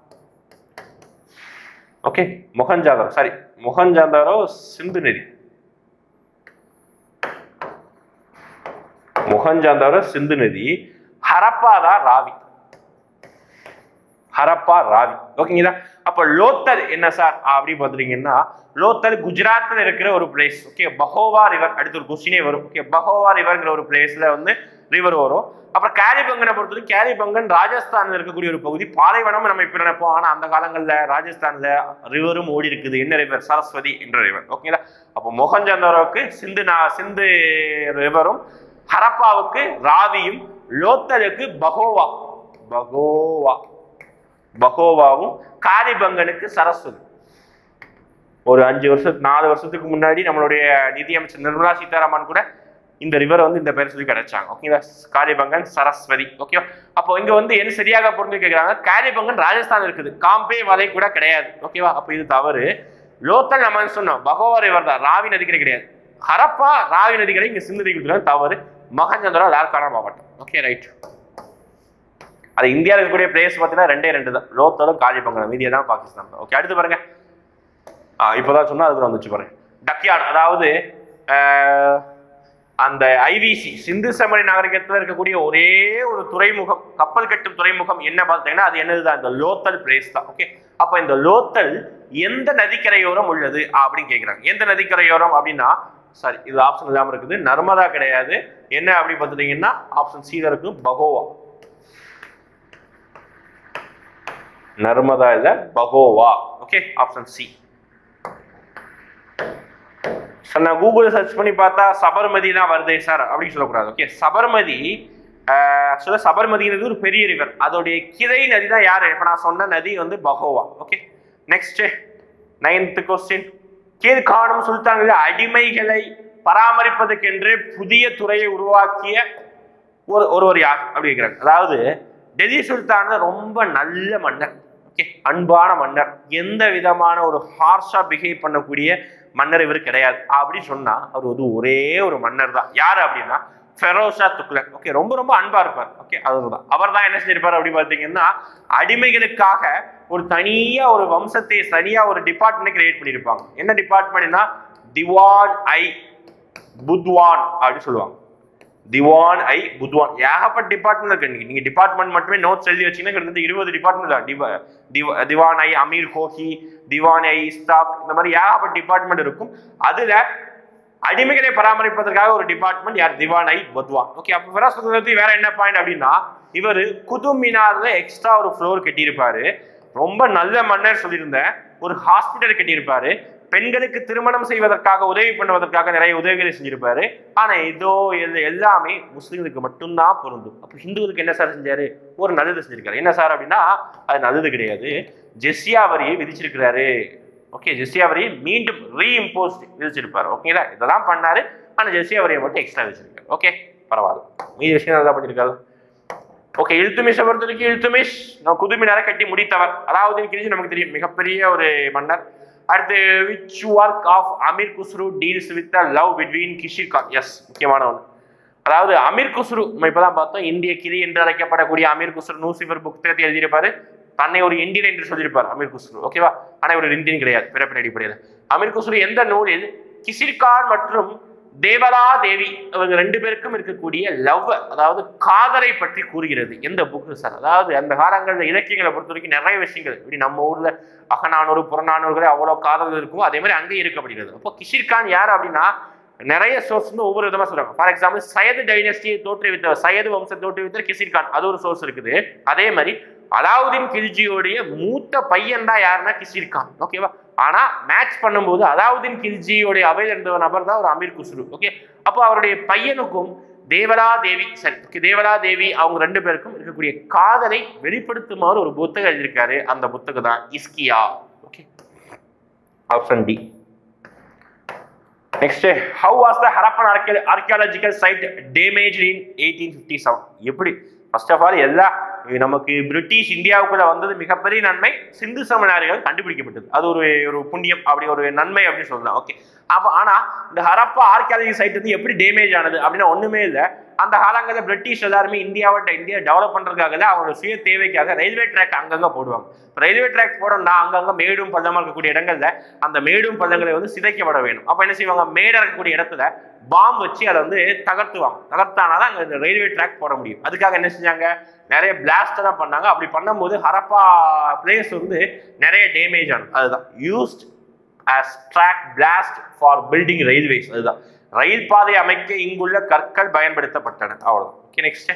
ஓகே மொஹஞ்சாந்தாரோ சாரி மொஹஞ்சாந்தாரோ சிந்து நதி மொஹஞ்சாந்தாரோ சிந்து நதி ஹரப்பா தான் ராவி ஹரப்பா ராவி ஓகேங்களா அப்ப லோத்தல் என்ன சார் அப்படி பாத்துட்டீங்கன்னா லோத்தல் குஜராத்ல இருக்கிற ஒரு பிளேஸ் ஓகே பகோவா ரிவர் அடுத்து ஒரு கொஸ்டினே வரும் ஓகே பகோவா ரிவர்ங்கிற ஒரு பிளேஸ்ல வந்து ரிவர் வரும் அப்புறம் கேரிபங்கனை பொறுத்தவரைக்கும் கேரிபங்கன் ராஜஸ்தான்ல இருக்கக்கூடிய ஒரு பகுதி பாலைவனம் நம்ம இப்ப நினைப்போம் ஆனா அந்த காலங்கள்ல ராஜஸ்தான்ல ரிவரும் ஓடி இருக்குது என்ன ரிவர் சரஸ்வதி என்ற ரிவர் ஓகேங்களா அப்போ மொஹஞ்சந்தாரோவுக்கு சிந்து நா சிந்து ரிவரும் ஹரப்பாவுக்கு ராவியும் லோத்தலுக்கு பகோவா பகோவா பகோவாவும் காரிபங்கனுக்கு சரஸ்வதி ஒரு அஞ்சு வருஷத்துக்கு நாலு வருஷத்துக்கு முன்னாடி நம்மளுடைய நிதியமைச்சர் நிர்மலா சீதாராமன் கூட இந்த ரிவர் வந்து இந்த பேர் சொல்லி கிடைச்சாங்க ஓகேங்களா காரிபங்கன் சரஸ்வதி ஓகேவா அப்போ இங்க வந்து என்ன சரியாக பொருள் கேட்கிறாங்க காரிபங்கன் ராஜஸ்தான் இருக்குது காம்பே மலை கூட கிடையாது ஓகேவா அப்போ இது தவறு லோத்தல் நம்ம சொன்னோம் பகோவா ரிவர் தான் ராவி நதிக்கரை கிடையாது ஹரப்பா ராவி நதிக்கரை இங்க சிந்து நதிக்கு தவறு மகஞ்சந்திரா லார்கானா மாவட்டம் ஓகே ரைட் அது இந்தியாவில் இருக்கக்கூடிய பிளேஸ் பார்த்தீங்கன்னா ரெண்டே ரெண்டு தான் லோத்தலும் காலிபங்கலம் மீதியை தான் பாகிஸ்தான் தான் ஓகே அடுத்து பாருங்க ஆ இப்போதான் சொன்னா அதுக்கு வந்துச்சு பாருங்க டக்யார்ட் அதாவது அந்த ஐவிசி சிந்து சமணி நாகரிகத்துல இருக்கக்கூடிய ஒரே ஒரு துறைமுகம் கப்பல் கட்டும் துறைமுகம் என்ன பார்த்தீங்கன்னா அது என்னதுதான் இந்த லோத்தல் பிளேஸ் தான் ஓகே அப்ப இந்த லோத்தல் எந்த நதிக்கரையோரம் உள்ளது அப்படின்னு கேக்குறாங்க எந்த நதிக்கரையோரம் அப்படின்னா சாரி இது ஆப்ஷன் இல்லாம இருக்குது நர்மதா கிடையாது என்ன அப்படி பார்த்துட்டீங்கன்னா ஆப்ஷன் சி இருக்கு பகோவா நர்மதா இல்ல Bhogava okay option C sir நான் கூகுளில் சர்ச் பண்ணி பார்த்தா சபர்மதிலாம் வருதே சார் அப்படின்னு சொல்லக்கூடாது ஓகே சபர்மதி ஆக்சுவலாக சபர்மதிங்கிறது ஒரு பெரிய ரிவர் அதோடைய கிளை நதி தான் யார் இப்போ நான் சொன்ன நதி வந்து Bhogava okay next ninth question கீழ்காணும் சுல்தான்களில் அடிமைகளை பராமரிப்பதற்கென்று புதிய துறையை உருவாக்கிய ஒரு ஒருவர் யார் அப்படி கேட்குறாங்க அதாவது டெல்லி சுல்தான் ரொம்ப நல்ல மன்னர் ஓகே அன்பான மன்னர் எந்த விதமான ஒரு ஹார்ஷா பிஹேவ் பண்ணக்கூடிய மன்னர் இவர் கிடையாது அப்படி சொன்னா அவர் வந்து ஒரே ஒரு மன்னர் தான் யார் அப்படின்னா ஃபெரோஷா துக்ளக் ஓகே ரொம்ப ரொம்ப அன்பா இருப்பார் ஓகே அதுதான் அவர் தான் என்ன செஞ்சிருப்பார் அப்படி பார்த்தீங்கன்னா அடிமைகளுக்காக ஒரு தனியா ஒரு வம்சத்தை தனியா ஒரு டிபார்ட்மெண்ட் கிரியேட் பண்ணியிருப்பாங்க என்ன டிபார்ட்மெண்ட்னா திவான் ஐ புத்வான் அப்படின்னு சொல்லுவாங்க திவான் ஐ புத்வான் ஏகப்பட்ட டிபார்ட்மெண்ட் இருக்கு நீங்க நீங்க டிபார்ட்மெண்ட் மட்டுமே நோட்ஸ் எழுதி வச்சீங்கன்னா கிட்டத்தட்ட இருபது டிபார்ட்மெண்ட் தான் டிவ திவ திவான் ஐ அமீர் கோஹி திவான் ஐ இஸ்தாக் இந்த மாதிரி ஏகப்பட்ட டிபார்ட்மெண்ட் இருக்கும் அதுல அடிமைகளை பராமரிப்பதற்காக ஒரு டிபார்ட்மெண்ட் யார் திவான் ஐ பத்வான் ஓகே அப்போ ஃபெராஸ் வேற என்ன பாயிண்ட் அப்படின்னா இவர் குதுப் மினார்ல எக்ஸ்ட்ரா ஒரு ஃப்ளோர் கட்டியிருப்பாரு ரொம்ப நல்ல மன்னர் சொல்லியிருந்தேன் ஒரு ஹாஸ்பிட்டல் கட்டியிருப்பாரு பெண்களுக்கு திருமணம் செய்வதற்காக உதவி பண்ணுவதற்காக நிறைய உதவிகளை செஞ்சிருப்பாரு ஆனா இதோ இது எல்லாமே முஸ்லிம்களுக்கு மட்டும்தான் பொருந்தும் அப்போ ஹிந்துவுக்கு என்ன சார் செஞ்சாரு ஒரு நல்லது செஞ்சிருக்காரு என்ன சார் அப்படின்னா அது நல்லது கிடையாது ஜெஸ்யா வரியை விதிச்சிருக்கிறாரு ஓகே ஜெஸ்யா வரியை மீண்டும் ரீஇம்போஸ்ட் விதிச்சிருப்பாரு ஓகேங்களா இதெல்லாம் பண்ணாரு ஆனா ஜெஸ்யா வரியை மட்டும் எக்ஸ்ட்ரா வச்சிருக்காரு ஓகே பரவாயில்ல மீதி விஷயம் நல்லா பண்ணியிருக்காரு ஓகே இல்துமிஷை பொறுத்த வரைக்கும் இல்துமிஷ் நம்ம குதுமினாரை கட்டி முடித்தவர் அலாவுதீன் கில்ஜி நமக்கு தெரியும் மிகப்பெரிய ஒரு மன்னர் அடுத்து which work of Amir Khusrau deals with the love between Khizr Khan yes முக்கியமான ஒன்று அதாவது அமீர் குஸ்ரு நம்ம இப்பதான் பார்த்தோம் இந்திய கிளி என்று அழைக்கப்படக்கூடிய அமீர் குஸ்ரு நூசிபர் புத்தகத்தை எழுதியிருப்பாரு தன்னை ஒரு இந்தியன் என்று சொல்லியிருப்பார் அமீர் குஸ்ரு ஓகேவா ஆனா இவர் ஒரு இந்தியன் கிடையாது பிறப்பின் அடிப்படையில் அமீர் குஸ்ரு எந்த நூலில் கிசிர்கான் மற்றும் தேவலா தேவி அவங்க ரெண்டு பேருக்கும் இருக்கக்கூடிய லவ் அதாவது காதலை பற்றி கூறுகிறது எந்த புக்கு சார் அதாவது அந்த காலங்களில் இலக்கியங்களை பொறுத்த வரைக்கும் நிறைய விஷயங்கள் இப்படி நம்ம ஊர்ல அகநானூறு புறநானூறுகளே அவ்வளோ காதல் இருக்கும் அதே மாதிரி அங்கேயும் இருக்கப்படுகிறது அப்போ கிஷிர்கான் யார் அப்படின்னா நிறைய சோர்ஸ் வந்து ஒவ்வொரு விதமா சொல்றாங்க ஃபார் எக்ஸாம்பிள் சையது டைனஸ்டியை தோற்றுவித்தவர் சையது வம்சத்தை தோற்றுவித்தவர் கிசிர்கான் அது ஒரு சோர்ஸ் இருக்குது அதே மாதிரி அலாவுதீன் கில்ஜியோடைய மூத்த பையன் தான் யாருன்னா கிசிர்கான் ஓகேவா ஆனா மேட்ச் பண்ணும்போது அலாவுதீன் கில்ஜியோடைய அவையில் இருந்த நபர் தான் ஒரு அமீர் குஸ்ரு ஓகே அப்போ அவருடைய பையனுக்கும் தேவலா தேவி சரி okay, தேவலா தேவி அவங்க ரெண்டு பேருக்கும் இருக்கக்கூடிய காதலை வெளிப்படுத்துமாறு ஒரு புத்தகம் எழுதியிருக்காரு அந்த புத்தகம் தான் இஸ்கியா okay option D next how was the Harappan archaeological site damage in eighteen fifty seven எப்படி ஃபர்ஸ்ட் ஆஃப் ஆல் எல்லா நமக்கு பிரிட்டிஷ் இந்தியாவுக்குள்ள வந்தது மிகப்பெரிய நன்மை சிந்து சமநாரிகள் கண்டுபிடிக்கப்பட்டது அது ஒரு ஒரு புண்ணியம் அப்படி ஒரு நன்மை அப்படின்னு சொல்லலாம் ஓகே அப்போ ஆனா இந்த ஹரப்பா ஆர்கியாலஜி சைட் வந்து எப்படி டேமேஜ் ஆனது அப்படின்னா ஒண்ணுமே இல்லை அந்த காலங்களில் பிரிட்டிஷ் எல்லாருமே இந்தியாவை இந்தியா டெவலப் பண்றதுக்காக அவங்களோட சுய தேவைக்காக ரயில்வே ட்ராக் அங்கங்க போடுவாங்க ரயில்வே ட்ராக் போடணும்னா அங்கங்க மேடும் பள்ளமா இருக்கக்கூடிய இடங்கள்ல அந்த மேடும் பள்ளங்களை வந்து சிதைக்கப்பட வேணும் அப்ப என்ன செய்வாங்க மேடா இருக்கக்கூடிய இடத்துல பாம்பு வச்சு அதை வந்து தகர்த்துவாங்க தகர்த்தானாதான் அங்க இந்த ரயில்வே ட்ராக் போட முடியும் அதுக்காக என்ன செஞ்சாங்க நிறைய பிளாஸ்ட் தான் பண்ணாங்க அப்படி பண்ணும்போது ஹரப்பா பிளேஸ் வந்து நிறைய டேமேஜ் ஆனது அதுதான் used as track blast for building railways அதுதான் ரயில் பாதை அமைக்க இங்குள்ள கற்கள் பயன்படுத்தப்பட்டன அவ்வளவுதான் ஓகே நெக்ஸ்ட்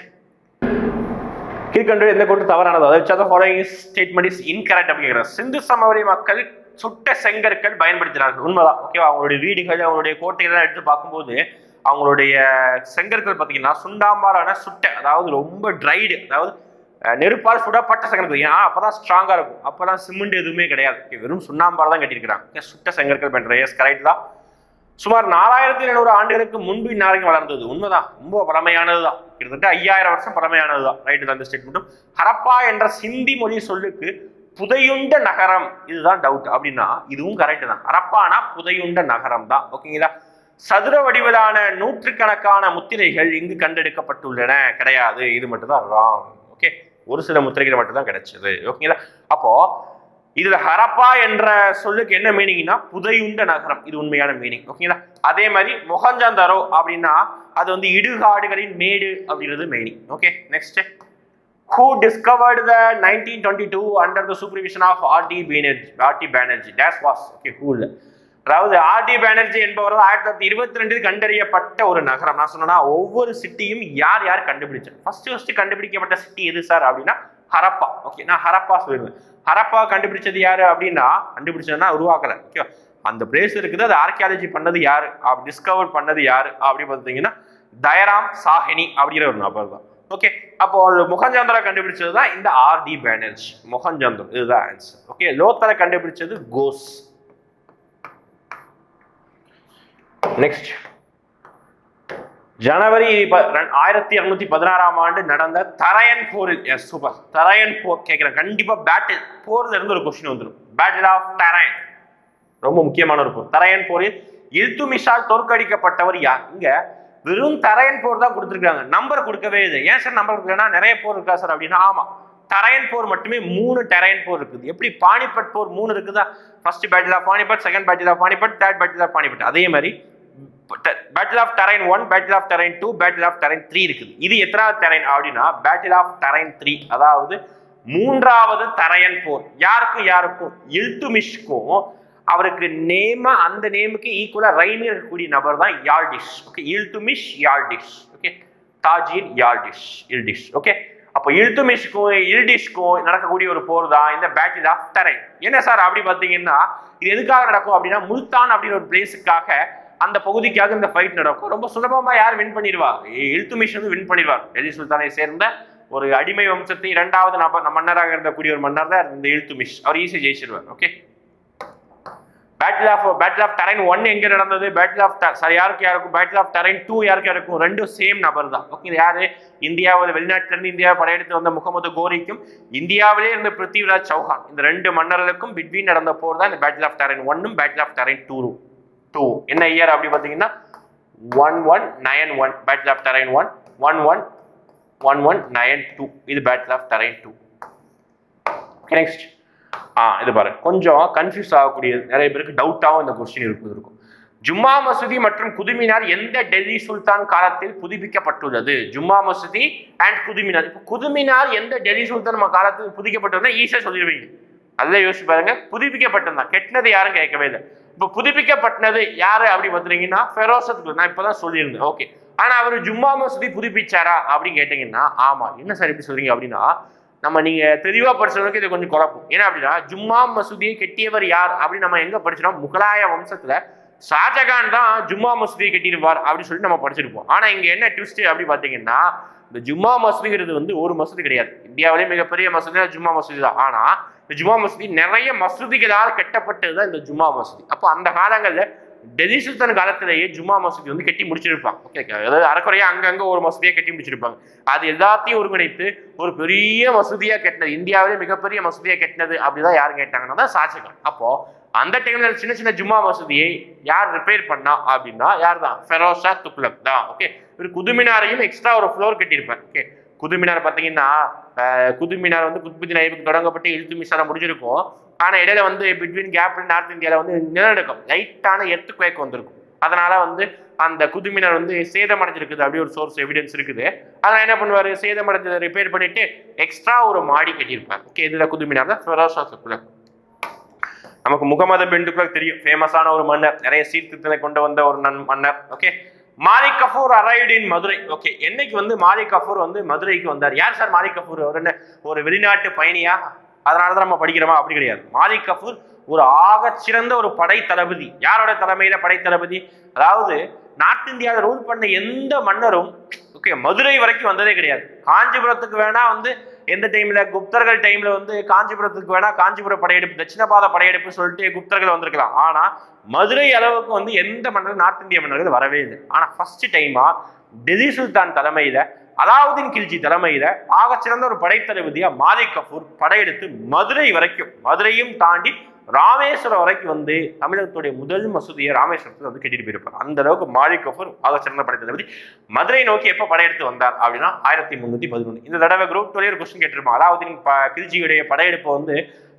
கீழ்கண்டு எந்த கொண்டு தவறானது அதை வச்சு ஃபாலோயிங் ஸ்டேட்மெண்ட் இஸ் இன்கரெக்ட் அப்படிங்கிற சிந்து சமவெளி மக்கள் சுட்ட செங்கற்கள் பயன்படுத்தினார்கள் உண்மைதான் ஓகேவா அவங்களுடைய வீடுகள் அவங்களுடைய கோட்டைகள் எடுத்து பார்க்கும்போது அவங்களுடைய செங்கற்கள் பார்த்தீங்கன்னா சுண்டாம்பாலான சுட்ட அதாவது ரொம்ப ட்ரைடு அதாவது அஹ், நெருப்பால் சுடப்பட்ட செங்கற்கள் ஏன்னா அப்பதான் ஸ்ட்ராங்கா இருக்கும் அப்பதான் சிமெண்ட் எதுவுமே கிடையாது Okay, வெறும் சுண்ணாம்பால் தான் கட்டியிருக்கிறாங்க Okay, சுட்ட செங்கற்கள் பண்ற எஸ் கரெக்ட் தான் சுமார் நாலாயிரத்தி எழுநூறு ஆண்டுகளுக்கு முன்பு இந்நாகரிகம் வளர்ந்தது உண்மைதான் ரொம்ப பழமையானதுதான் கிட்டத்தட்ட ஐயாயிரம் வருஷம் பழமையானதுதான் ரைட்டு அந்த ஸ்டேட்மெண்ட்டும் ஹரப்பா என்ற சிந்தி மொழி சொல்லுக்கு புதையுண்ட நகரம் இதுதான் டவுட் அப்படின்னா இதுவும் கரெக்ட் தான் ஹரப்பானா புதையுண்ட நகரம் தான் ஓகேங்களா சதுர வடிவிலான நூற்றுக்கணக்கான முத்திரைகள் இங்கு கண்டெடுக்கப்பட்டுள்ளன கிடையாது இது மட்டும் தான் ராங் ஓகே ஒரு சில முத்திரைகள் மட்டும் தான் கிடைச்சது ஓகேங்களா அப்போ இதுல ஹரப்பா என்ற சொல்லுக்கு என்ன மீனிங்னா புதையுண்ட நகரம் இது உண்மையான மீனிங் ஓகேங்களா அதே மாதிரி மொஹஞ்சந்தரோ அப்படின்னா அது வந்து இடுகாடுகளின் மேடு அப்படின்றது meaning okay next who discovered the 1922 under the supervision of R.D. Banerjee, R.T. Banerjee. That was okay, who இல்ல. அதாவது ஆர்டி பானர்ஜி என்பவர் ஆயிரத்தி தொள்ளாயிரத்தி இருபத்தி ரெண்டில் கண்டறியப்பட்ட ஒரு நகரம் நான் சொன்னா ஒவ்வொரு சிட்டியும் யார் யார் கண்டுபிடிச்சது ஃபர்ஸ்ட் ஃபர்ஸ்ட் கண்டுபிடிக்கப்பட்ட சிட்டி எது சார் அப்படின்னா ஹரப்பா ஓகே நான் ஹரப்பா சொல்லிடுவேன் ஹரப்பா கண்டுபிடிச்சது யாரு அப்படின்னா கண்டுபிடிச்சதுன்னா உருவாக்கல ஓகே அந்த பிளேஸ் இருக்குது அது ஆர்கியாலஜி பண்ணது யாரு அப்படி டிஸ்கவர் பண்ணது யாரு அப்படி பார்த்தீங்கன்னா தயராம் சாஹினி அப்படிங்கிற ஒரு நபர் தான் ஓகே அப்போ முகஞ்சந்திரா கண்டுபிடிச்சது தான் இந்த ஆர்டி பேனர்ஜி முகஞ்சந்திரம் இதுதான் ஆன்சர் ஓகே லோத்தரை கண்டுபிடிச்சது கோஸ் நெக்ஸ்ட் ஜனவரி ப- ரெண்- ஆயிரத்தி இருநூத்தி பதினாறாம் ஆண்டு நடந்த தரையன் போரில் எஸ் சூப்பர் தரையன் போர் கேட்கிறேன் கண்டிப்பா பேட்டில் போர்ல இருந்து ஒரு கொஸ்டின் வந்துடும் பேட்டில் ஆஃப் தரையன் ரொம்ப முக்கியமான ஒரு போர் தரையன் போரில் இல்துமிஷால் தோற்கடிக்கப்பட்டவர் யார் இங்க வெறும் தரையன் போர் தான் கொடுத்துருக்காங்க நம்பர் கொடுக்கவே இல்லை ஏன் சார் நம்பர் கொடுக்கலன்னா நிறைய போர் இருக்கா சார் அப்படின்னா ஆமா தரையன் போர் மட்டுமே மூணு டெரையன் போர் இருக்குது எப்படி பானிபட் போர் மூணு இருக்குதா first battle of Panipat second battle of Panipat third battle of Panipat அதே மாதிரி battle of Tarain one battle of Tarain two battle of Tarain three இருக்குது இது எத்தனாவது டெரைன் அப்படின்னா பேட்டில் ஆஃப் டெரைன் த்ரீ அதாவது மூன்றாவது தரையன் போர் யாருக்கும் யாருக்கும் இல்துமிஷ்க்கும் அவருக்கு நேம அந்த நேமுக்கு ஈக்குவலா ரைன் இருக்கக்கூடிய நபர் தான் யால்டிஷ் ஓகே இல்துமிஷ் யால்டிஷ் ஓகே தாஜின் யால்டிஷ் இல்டிஷ் ஓகே அப்போ இல்துமிஷ்க்கும் இல்டிஷ்க்கும் நடக்கக்கூடிய ஒரு போர் தான் இந்த பேட்டில் ஆஃப் டெரைன் என்ன சார் அப்படி பார்த்தீங்கன்னா இது எதுக்காக நடக்கும் அப்படின்னா முல்தான் அப்படின்ற ஒரு பிளேஸுக்காக அந்த பகுதிக்காக இந்த ஃபைட் நடக்கும் ரொம்ப சுலபமா யார் வின் பண்ணிடுவா இல்துமிஷ் வந்து வின் பண்ணிடுவார் டெல்லி சுல்தானை சேர்ந்த ஒரு அடிமை வம்சத்தை இரண்டாவது நபர் மன்னராக இருந்தக்கூடிய ஒரு மன்னர் தான் இந்த இல்துமிஷ் அவர் ஈஸி ஜெயிச்சிருவார் okay battle of battle of Tarain one எங்க நடந்தது பேட்டில் ஆஃப் சாரி யாருக்கு யாருக்கும் பேட்டில் ஆஃப் டரைன் டூ யாருக்கு யாருக்கும் ரெண்டும் சேம் நபர் தான் ஓகே இது யாரு இந்தியாவில் வெளிநாட்டில இருந்து இந்தியா படையெடுத்து வந்த முகமது கோரிக்கும் இந்தியாவிலே இருந்த பிருத்திவிராஜ் சௌஹான் இந்த ரெண்டு மன்னர்களுக்கும் பிட்வீன் நடந்த போர் தான் இந்த பேட்டில் ஆஃப் டரைன் ஒன்னும் பேட்டில் ஆஃப் டரைன் டூரும் டூ என்ன இயர் அப்படி பார்த்தீங்கன்னா one one nine one battle of Tarain one one one one one nine two இது battle of Tarain two next ஆ இது பாருங்க கொஞ்சம் கன்ஃபியூஸ் ஆகக்கூடிய நிறைய பேருக்கு டவுட்டாகவும் இந்த கொஸ்டின் இருக்குது இருக்கும் ஜும்மா மசூதி மற்றும் குதுமினார் எந்த டெல்லி சுல்தான் காலத்தில் புதுப்பிக்கப்பட்டுள்ளது ஜும்மா மசூதி அண்ட் குதுமினார் இப்போ குதுமினார் எந்த டெல்லி சுல்தான் நம்ம காலத்தில் புதுப்பிக்கப்பட்டுள்ளது ஈஸியாக சொல்லிடுவீங்க நல்லா யோசிச்சு பாருங்க புதுப்பிக்கப்பட்டதுதான் கெட்டினது யாரும் கேட்கவே இல்லை இப்போ புதுப்பிக்கப்பட்டது யாரு அப்படி பார்த்தீங்கன்னா ஃபெரோசத்துக்கு நான் இப்பதான் சொல்லியிருந்தேன் ஓகே ஆனா அவர் ஜும்மா மசூதி புதுப்பிச்சாரா அப்படின்னு கேட்டீங்கன்னா ஆமா என்ன சார் இப்படி சொல்றீங்க அப்படின்னா நம்ம நீங்க தெளிவா படிச்சவங்களுக்கு இது கொஞ்சம் குழப்பம் ஏன்னா அப்படின்னா ஜும்மா மசூதியை கட்டியவர் யார் அப்படின்னு நம்ம எங்க படிச்சிடும் முகலாய வம்சத்துல ஷாஜகான் தான் ஜும்மா மசூதியை கட்டியிருப்பார் அப்படின்னு சொல்லி நம்ம படிச்சிருப்போம் ஆனா இங்க என்ன ட்விஸ்ட் அப்படி பாத்தீங்கன்னா இந்த ஜும்மா மசூதிங்கிறது வந்து ஒரு மசூதி கிடையாது இந்தியாவிலே மிகப்பெரிய மசூதி ஜும்மா மசூதி தான் ஆனா இந்த ஜும்மா மசூதி நிறைய மசூதிகளால் கட்டப்பட்டது தான் இந்த ஜும்மா மசூதி அப்போ அந்த காலங்கள்ல டெல்லி சுல்தான் காலத்திலேயே ஜும்மா மசூதி வந்து கட்டி முடிச்சிருப்பாங்க ஓகே அதாவது அறக்குறையா அங்கங்க ஒரு மசூதியை கட்டி முடிச்சிருப்பாங்க அது எல்லாத்தையும் ஒருங்கிணைத்து ஒரு பெரிய மசூதியா கட்டினது இந்தியாவிலே மிகப்பெரிய மசூதியா கட்டினது அப்படிதான் யார் கேட்டாங்கன்னா தான் ஷாஜகான் அப்போ அந்த டைம்ல சின்ன சின்ன ஜும்மா மசூதியை யார் ரிப்பேர் பண்ணா அப்படின்னா யார் தான் ஃபெரோஷா துக்லக் தான் ஓகே ஒரு குதுமினாரையும் எக்ஸ்ட்ரா ஒரு ஃப்ளோர் கட்டியிருப்பேன் ஓகே குதுமினார் பார்த்தீங்கன்னா அஹ், குதுமினார் வந்து குத்புதீன் ஐபுக்கு தொடங்கப்பட்டு இல்துமிஷால முடிஞ்சிருக்கும் ஆனா இடையில வந்து பிட்வீன் கேப்ல நார்த் இந்தியால வந்து நிலநடுக்கம் லைட்டான எர்த்து குவேக் வந்திருக்கும் அதனால வந்து அந்த குதுமினார் வந்து சேதமடைஞ்சிருக்குது அப்படி ஒரு சோர்ஸ் எவிடன்ஸ் இருக்குது அதனால என்ன பண்ணுவாரு சேதமடைஞ்சதை ரிப்பேர் பண்ணிட்டு எக்ஸ்ட்ரா ஒரு மாடி கட்டியிருப்பார் ஓகே இதுல குதுமினார் தான் ஃபெரோஷா துக்லக் நமக்கு முகமது பின் துக்ளக் தெரியும் ஃபேமஸான ஒரு மன்னர் நிறைய சீர்திருத்தங்களை கொண்டு வந்த ஒரு நன் மன்னர் okay Malik Kafur arrived in Madurai okay என்னைக்கு வந்து மாலிக் கஃபூர் வந்து மதுரைக்கு வந்தார் யார் சார் மாலிக் கஃபூர் அவர் என்ன ஒரு வெளிநாட்டு பயணியா அதனால தான் நம்ம படிக்கிறோமா அப்படி கிடையாது மாலிக் கஃபூர் ஒரு ஆகச் சிறந்த ஒரு படை தளபதி யாரோட தலைமையில படை தளபதி அதாவது நார்த் இந்தியாவில் ரூல் பண்ண எந்த மன்னரும் ஓகே மதுரை வரைக்கும் வந்ததே கிடையாது காஞ்சிபுரத்துக்கு வேணா வந்து எந்த டைம்ல குப்தர்கள் டைம்ல வந்து காஞ்சிபுரத்துக்கு வேணா காஞ்சிபுர படையெடுப்பு தட்சிணபாத படையெடுப்பு சொல்லிட்டு குப்தர்கள் வந்திருக்கலாம் ஆனா மதுரை அளவுக்கு வந்து எந்த மன்னரும் நார்த் இந்திய மன்னர்கள் வரவே இல்லை ஆனா ஃபர்ஸ்ட் டைமா டெல்லி சுல்தான் தலைமையில அலாவுதீன் கில்ஜி தலைமையில ஆகச்சிறந்த ஒரு படைத்தளபதியா மாலிக் கஃபூர் படையெடுத்து மதுரை வரைக்கும் மதுரையும் தாண்டி ராமேஸ்வரம் வரைக்கும் வந்து தமிழகத்துடைய முதல் மசூதியை ராமேஸ்வரத்தில் வந்து கட்டிட்டு போயிருப்பார் அந்த அளவுக்கு மாலிக் கஃபூர் ஆகச்சிறந்த படைத்தளபதி மதுரை நோக்கி எப்போ படையெடுத்து வந்தார் அப்படின்னா ஆயிரத்தி முந்நூற்றி பதினொன்று இந்த தடவை குரூப் டுவெல் ஒரு கொஸ்டின் கேட்டிருப்பாங்க அலாவுதீன் ப கில்ஜியுடைய படையெடுப்பு வந்து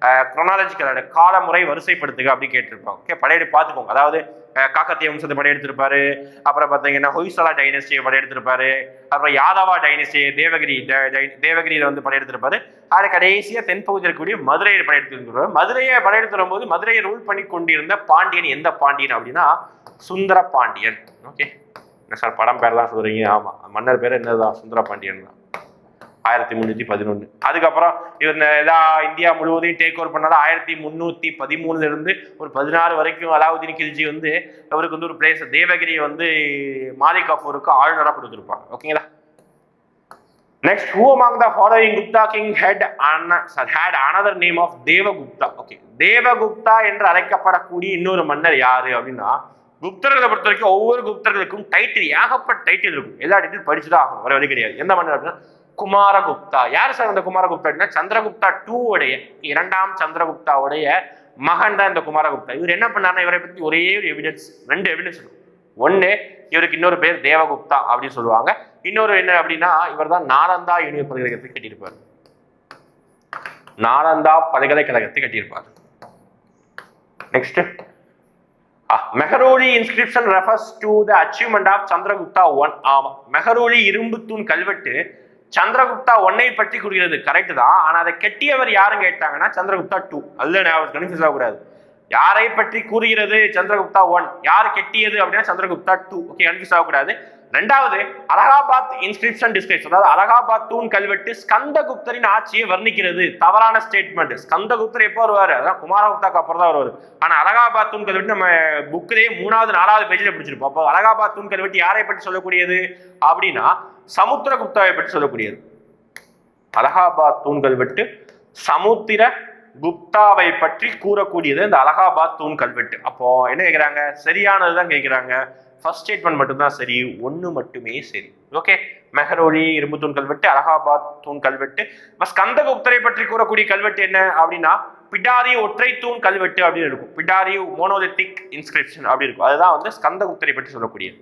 குரோனாலஜிக்கல் காலமுறை வரிசைப்படுத்துக அப்படி கேட்டிருப்பாங்க ஓகே படையெடுப்பு பார்த்துக்கோங்க அதாவது அஹ், காக்கத்திய வம்சத்தை படையெடுத்திருப்பாரு அப்புறம் பார்த்தீங்கன்னா ஹொய்சலா டைனஸ்டியை படையெடுத்திருப்பாரு அப்புறம் யாதவா டைனஸ்டி தேவகிரி ட- ட- தேவகிரியில வந்து படையெடுத்திருப்பாரு அது கடைசியா தென்பகுதியில் இருக்கக்கூடிய மதுரையை படையெடுத்திருக்கிறார் மதுரையை படையெடுத்து வரும்போது மதுரையை ரூல் பண்ணி கொண்டிருந்த பாண்டியன் எந்த பாண்டியன் அப்படின்னா சுந்தர பாண்டியன் ஓகே என்ன சார் படம் பேர் தான் சொல்றீங்க ஆமா மன்னர் பேர் என்னதான் சுந்தர பாண்டியன் தான் ஆயிரத்தி முந்நூற்றி பதினொன்று அதுக்கப்புறம் இவர் இந்த எல்லா இந்தியா முழுவதையும் டேக் ஓவர் பண்ணாத ஆயிரத்தி முந்நூற்றி பதிமூணுல இருந்து ஒரு பதினாறு வரைக்கும் அலாவுதீன் கில்ஜி வந்து அவருக்கு வந்து ஒரு பிளேஸ் தேவகிரி வந்து மாலிக் கஃபூருக்கு ஆளுநராக கொடுத்துருப்பாங்க ஓகேங்களா next who among the following Gupta king had had another name of Devagupta okay Devagupta என்று அழைக்கப்படக்கூடிய இன்னொரு மன்னர் யாரு அப்படின்னா குப்தர்களை பொறுத்த வரைக்கும் ஒவ்வொரு குப்தர்களுக்கும் டைட்டில் ஏகப்பட்ட டைட்டில் இருக்கும் எல்லா டைட்டில் படிச்சுதான் ஆகணும் வர வழி கிடையாது எந்த மன்னர் அப்படின்னா குமாரகுப்தா யார் சார் அந்த குமாரகுப்தா அப்படின்னா சந்திரகுப்தா டூ உடைய இரண்டாம் சந்திரகுப்தாவுடைய மகன் தான் இந்த குமாரகுப்தா இவர் என்ன பண்ணாருன்னா இவரை பத்தி ஒரே ஒரு எவிடன்ஸ் ரெண்டு எவிடன்ஸ் இருக்கும் ஒண்ணு இவருக்கு இன்னொரு பேர் தேவகுப்தா அப்படின்னு சொல்லுவாங்க இன்னொரு என்ன அப்படின்னா இவர் தான் நாலந்தா யூனிவர் பல்கலைக்கழகத்தை கட்டியிருப்பார் நாலந்தா பல்கலைக்கழகத்தை கட்டியிருப்பார் next Mehrauli inscription refers to the achievement of Chandragupta one ஆமா மெஹரோலி இரும்பு தூண் கல்வெட்டு சந்திரகுப்தா ஒன்னை பற்றி கூறுகிறது கரெக்ட் தான் ஆனா அதை கெட்டியவர் யாரும் கேட்டாங்கன்னா சந்திரகுப்தா டூ அதுல ஞாபகம் கன்ஃபியூஸ் ஆகக்கூடாது யாரை பற்றி கூறுகிறது சந்திரகுப்தா ஒன் யார் கெட்டியது அப்படின்னா சந்திரகுப்தா டூ ஓகே கன்ஃபியூஸ் ஆகக்கூடாது ரெண்டாவது அலகாபாத் இன்ஸ்கிரிப்ஷன் டிஸ்கிரிப்ஷன் அதாவது அலகாபாத் தூண் கல்வெட்டு ஸ்கந்தகுப்தரின் ஆட்சியை வர்ணிக்கிறது தவறான ஸ்டேட்மெண்ட் ஸ்கந்தகுப்தர் எப்போ வருவாரு அதான் குமாரகுப்தாக்கு அப்புறம் தான் வருவார் ஆனா அலகாபாத் தூண் கல்வெட்டு நம்ம புக்கிலேயே மூணாவது நாலாவது பேஜில் பிடிச்சிருப்போம் அப்போ அலகாபாத் தூண் கல்வெட்டு யாரை பற்றி சொல்லக்கூடியது அப்படின்னா சமுத்திரகுப்தாவை பற்றி சொல்லக்கூடியது அலகாபாத் தூண் கல்வெட்டு சமுத்திர குப்தாவை பற்றி கூறக்கூடியது இந்த அலகாபாத் தூண் கல்வெட்டு அப்போ என்ன கேட்குறாங்க சரியானது தான் கேட்குறாங்க ஃபர்ஸ்ட் ஸ்டேட்மெண்ட் மட்டும்தான் சரி ஒன்று மட்டுமே சரி ஓகே மெஹரோலி இரும்பு தூண் கல்வெட்டு அலகாபாத் தூண் கல்வெட்டு இப்ப ஸ்கந்தகுப்தரை பற்றி கூறக்கூடிய கல்வெட்டு என்ன அப்படின்னா பிடாரி ஒற்றை தூண் கல்வெட்டு அப்படின்னு இருக்கும் பிடாரி மோனோலித்திக் இன்ஸ்கிரிப்ஷன் அப்படி இருக்கும் அதுதான் வந்து ஸ்கந்தகுப்தரை பற்றி சொல்லக்கூடியது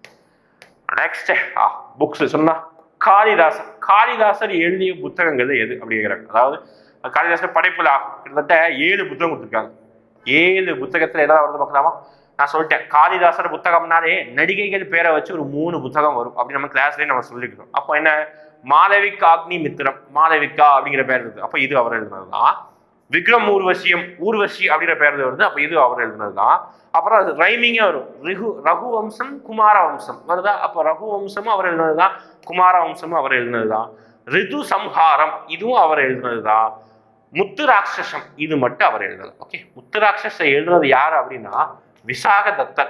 நெக்ஸ்ட் ஆ புக்ஸ் சொன்னா காளிதாசன் காளிதாசர் எழுதிய புத்தகங்கள் எது அப்படி கேட்குறாங்க அதாவது காளிதாசர் படைப்புல கிட்டத்தட்ட ஏழு புத்தகம் கொடுத்துருக்காங்க ஏழு புத்தகத்துல ஏதாவது வருது பார்க்கலாமா நான் சொல்லிட்டேன் காளிதாசர் புத்தகம்னாலே நடிகைகள் பேரை வச்சு ஒரு மூணு புத்தகம் வரும் அப்படி நம்ம கிளாஸ்லயே நம்ம சொல்லிக்கிறோம் அப்போ என்ன மாளவிகா அக்னி மித்திரம் மாளவிகா அப்படிங்கிற பேர் இருக்குது அப்போ இது அவர் எழுதுனது தான் விக்ரம் ஊர்வசியம் ஊர்வசி அப்படிங்கிற பேர் வருது அப்போ இது அவர் எழுதுனது தான் அப்புறம் அது ரைமிங்கே வரும் ரிகு ரகு வம்சம் குமார வம்சம் வருதா அப்போ ரகு வம்சமும் அவர் எழுதுனது தான் குமார வம்சமும் அவர் எழுதுனது தான் ரிது சம்ஹாரம் இதுவும் அவர் எழுதுனது தான் முத்து ராட்சசம் இது மட்டும் அவர் எழுதல ஓகே முத்து ராட்சசம் எழுதுனது யார் அப்படின்னா விசாக தத்தர்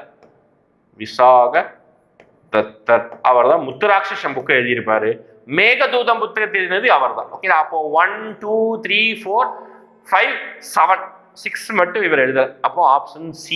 விசாக தத்தர் அவர் தான் முத்துராட்சசம் புக்கை எழுதியிருப்பாரு மேகதூதம் புத்தகத்தை எழுதினது அவர் தான் ஓகே அப்போ one two three four five seven six மட்டும் இவர் எழுதல அப்போ ஆப்ஷன் சி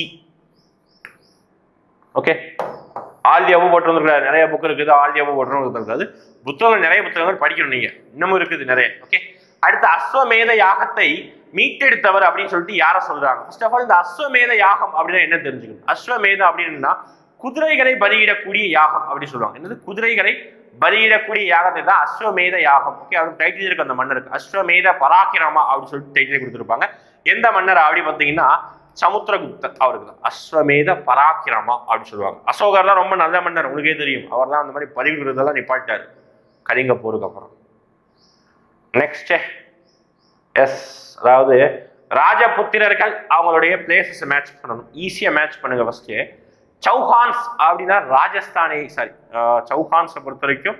ஓகே ஆல்யாவும் போட்டிருந்துருக்காரு நிறைய புக் இருக்குது ஆல்யாவும் போட்டிருக்காது புத்தகங்கள் நிறைய புத்தகங்கள் படிக்கணும் நீங்க இன்னமும் இருக்குது நிறைய ஓகே அடுத்து அஸ்வமேத யாகத்தை மீட்டெடுத்தவர் அப்படின்னு சொல்லிட்டு யாரை சொல்றாங்க ஃபர்ஸ்ட் ஆஃப் ஆல் இந்த அஸ்வமேத யாகம் அப்படின்னா என்ன தெரிஞ்சுக்கணும் அஸ்வமேதம் அப்படின்னா குதிரைகளை பலியிடக்கூடிய யாகம் அப்படின்னு சொல்லுவாங்க என்னது குதிரைகளை பலியிடக்கூடிய யாகத்தை தான் அஸ்வமேத யாகம் ஓகே அவருக்கு டைட்டில் இருக்கு அந்த மன்னருக்கு அஸ்வமேத பராக்கிரமா அப்படின்னு சொல்லிட்டு டைட்டில் கொடுத்துருப்பாங்க எந்த மன்னர் அப்படி பார்த்தீங்கன்னா சமுத்திரகுப்தர் அவருக்கு தான் அஸ்வமேத பராக்கிரமா அப்படின்னு சொல்லுவாங்க அசோகர் தான் ரொம்ப நல்ல மன்னர் உங்களுக்கே தெரியும் அவர் தான் அந்த மாதிரி பலிவிடுறதெல்லாம் நிப்பாட்டாரு கலிங்க போருக்கு அப்புறம் நெக்ஸ்ட் எஸ் அதாவது ராஜபுத்திரர்கள் அவங்களுடைய பிளேசஸ் மேட்ச் பண்ணணும் ஈஸியாக மேட்ச் பண்ணுங்க ஃபர்ஸ்ட் சௌஹான்ஸ் அப்படின்னா ராஜஸ்தானே சாரி சௌஹான்ஸை பொறுத்த வரைக்கும்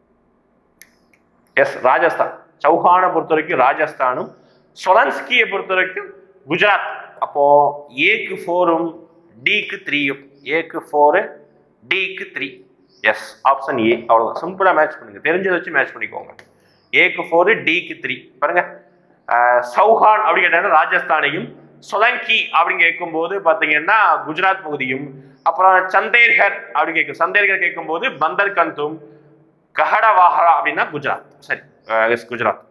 எஸ் ராஜஸ்தான் சௌஹானை பொறுத்த வரைக்கும் ராஜஸ்தானும் சொலன்ஸ்கியை பொறுத்த வரைக்கும் குஜராத் அப்போ ஏக்கு ஃபோரும் டிக்கு த்ரீயும் ஏக்கு ஃபோரு டிக்கு த்ரீ எஸ் ஆப்ஷன் ஏ அவ்வளோதான் சிம்பிளாக மேட்ச் பண்ணுங்க தெரிஞ்சதை வச்சு மேட்ச் பண்ணிக்கோங்க ஏக்கு ஃபோரு டிக்கு த்ரீ பாருங்க அஹ், சௌஹான் அப்படி கேட்டாங்கன்னா ராஜஸ்தானையும் சொலங்கி அப்படின்னு கேட்கும்போது பார்த்தீங்கன்னா குஜராத் பகுதியும் அப்புறம் சந்தேர்கர் அப்படி கேட்கும் சந்தேர்கர் கேட்கும்போது பந்தர்கந்தும் கஹடவாஹரா அப்படின்னா குஜராத் சரி எஸ் குஜராத்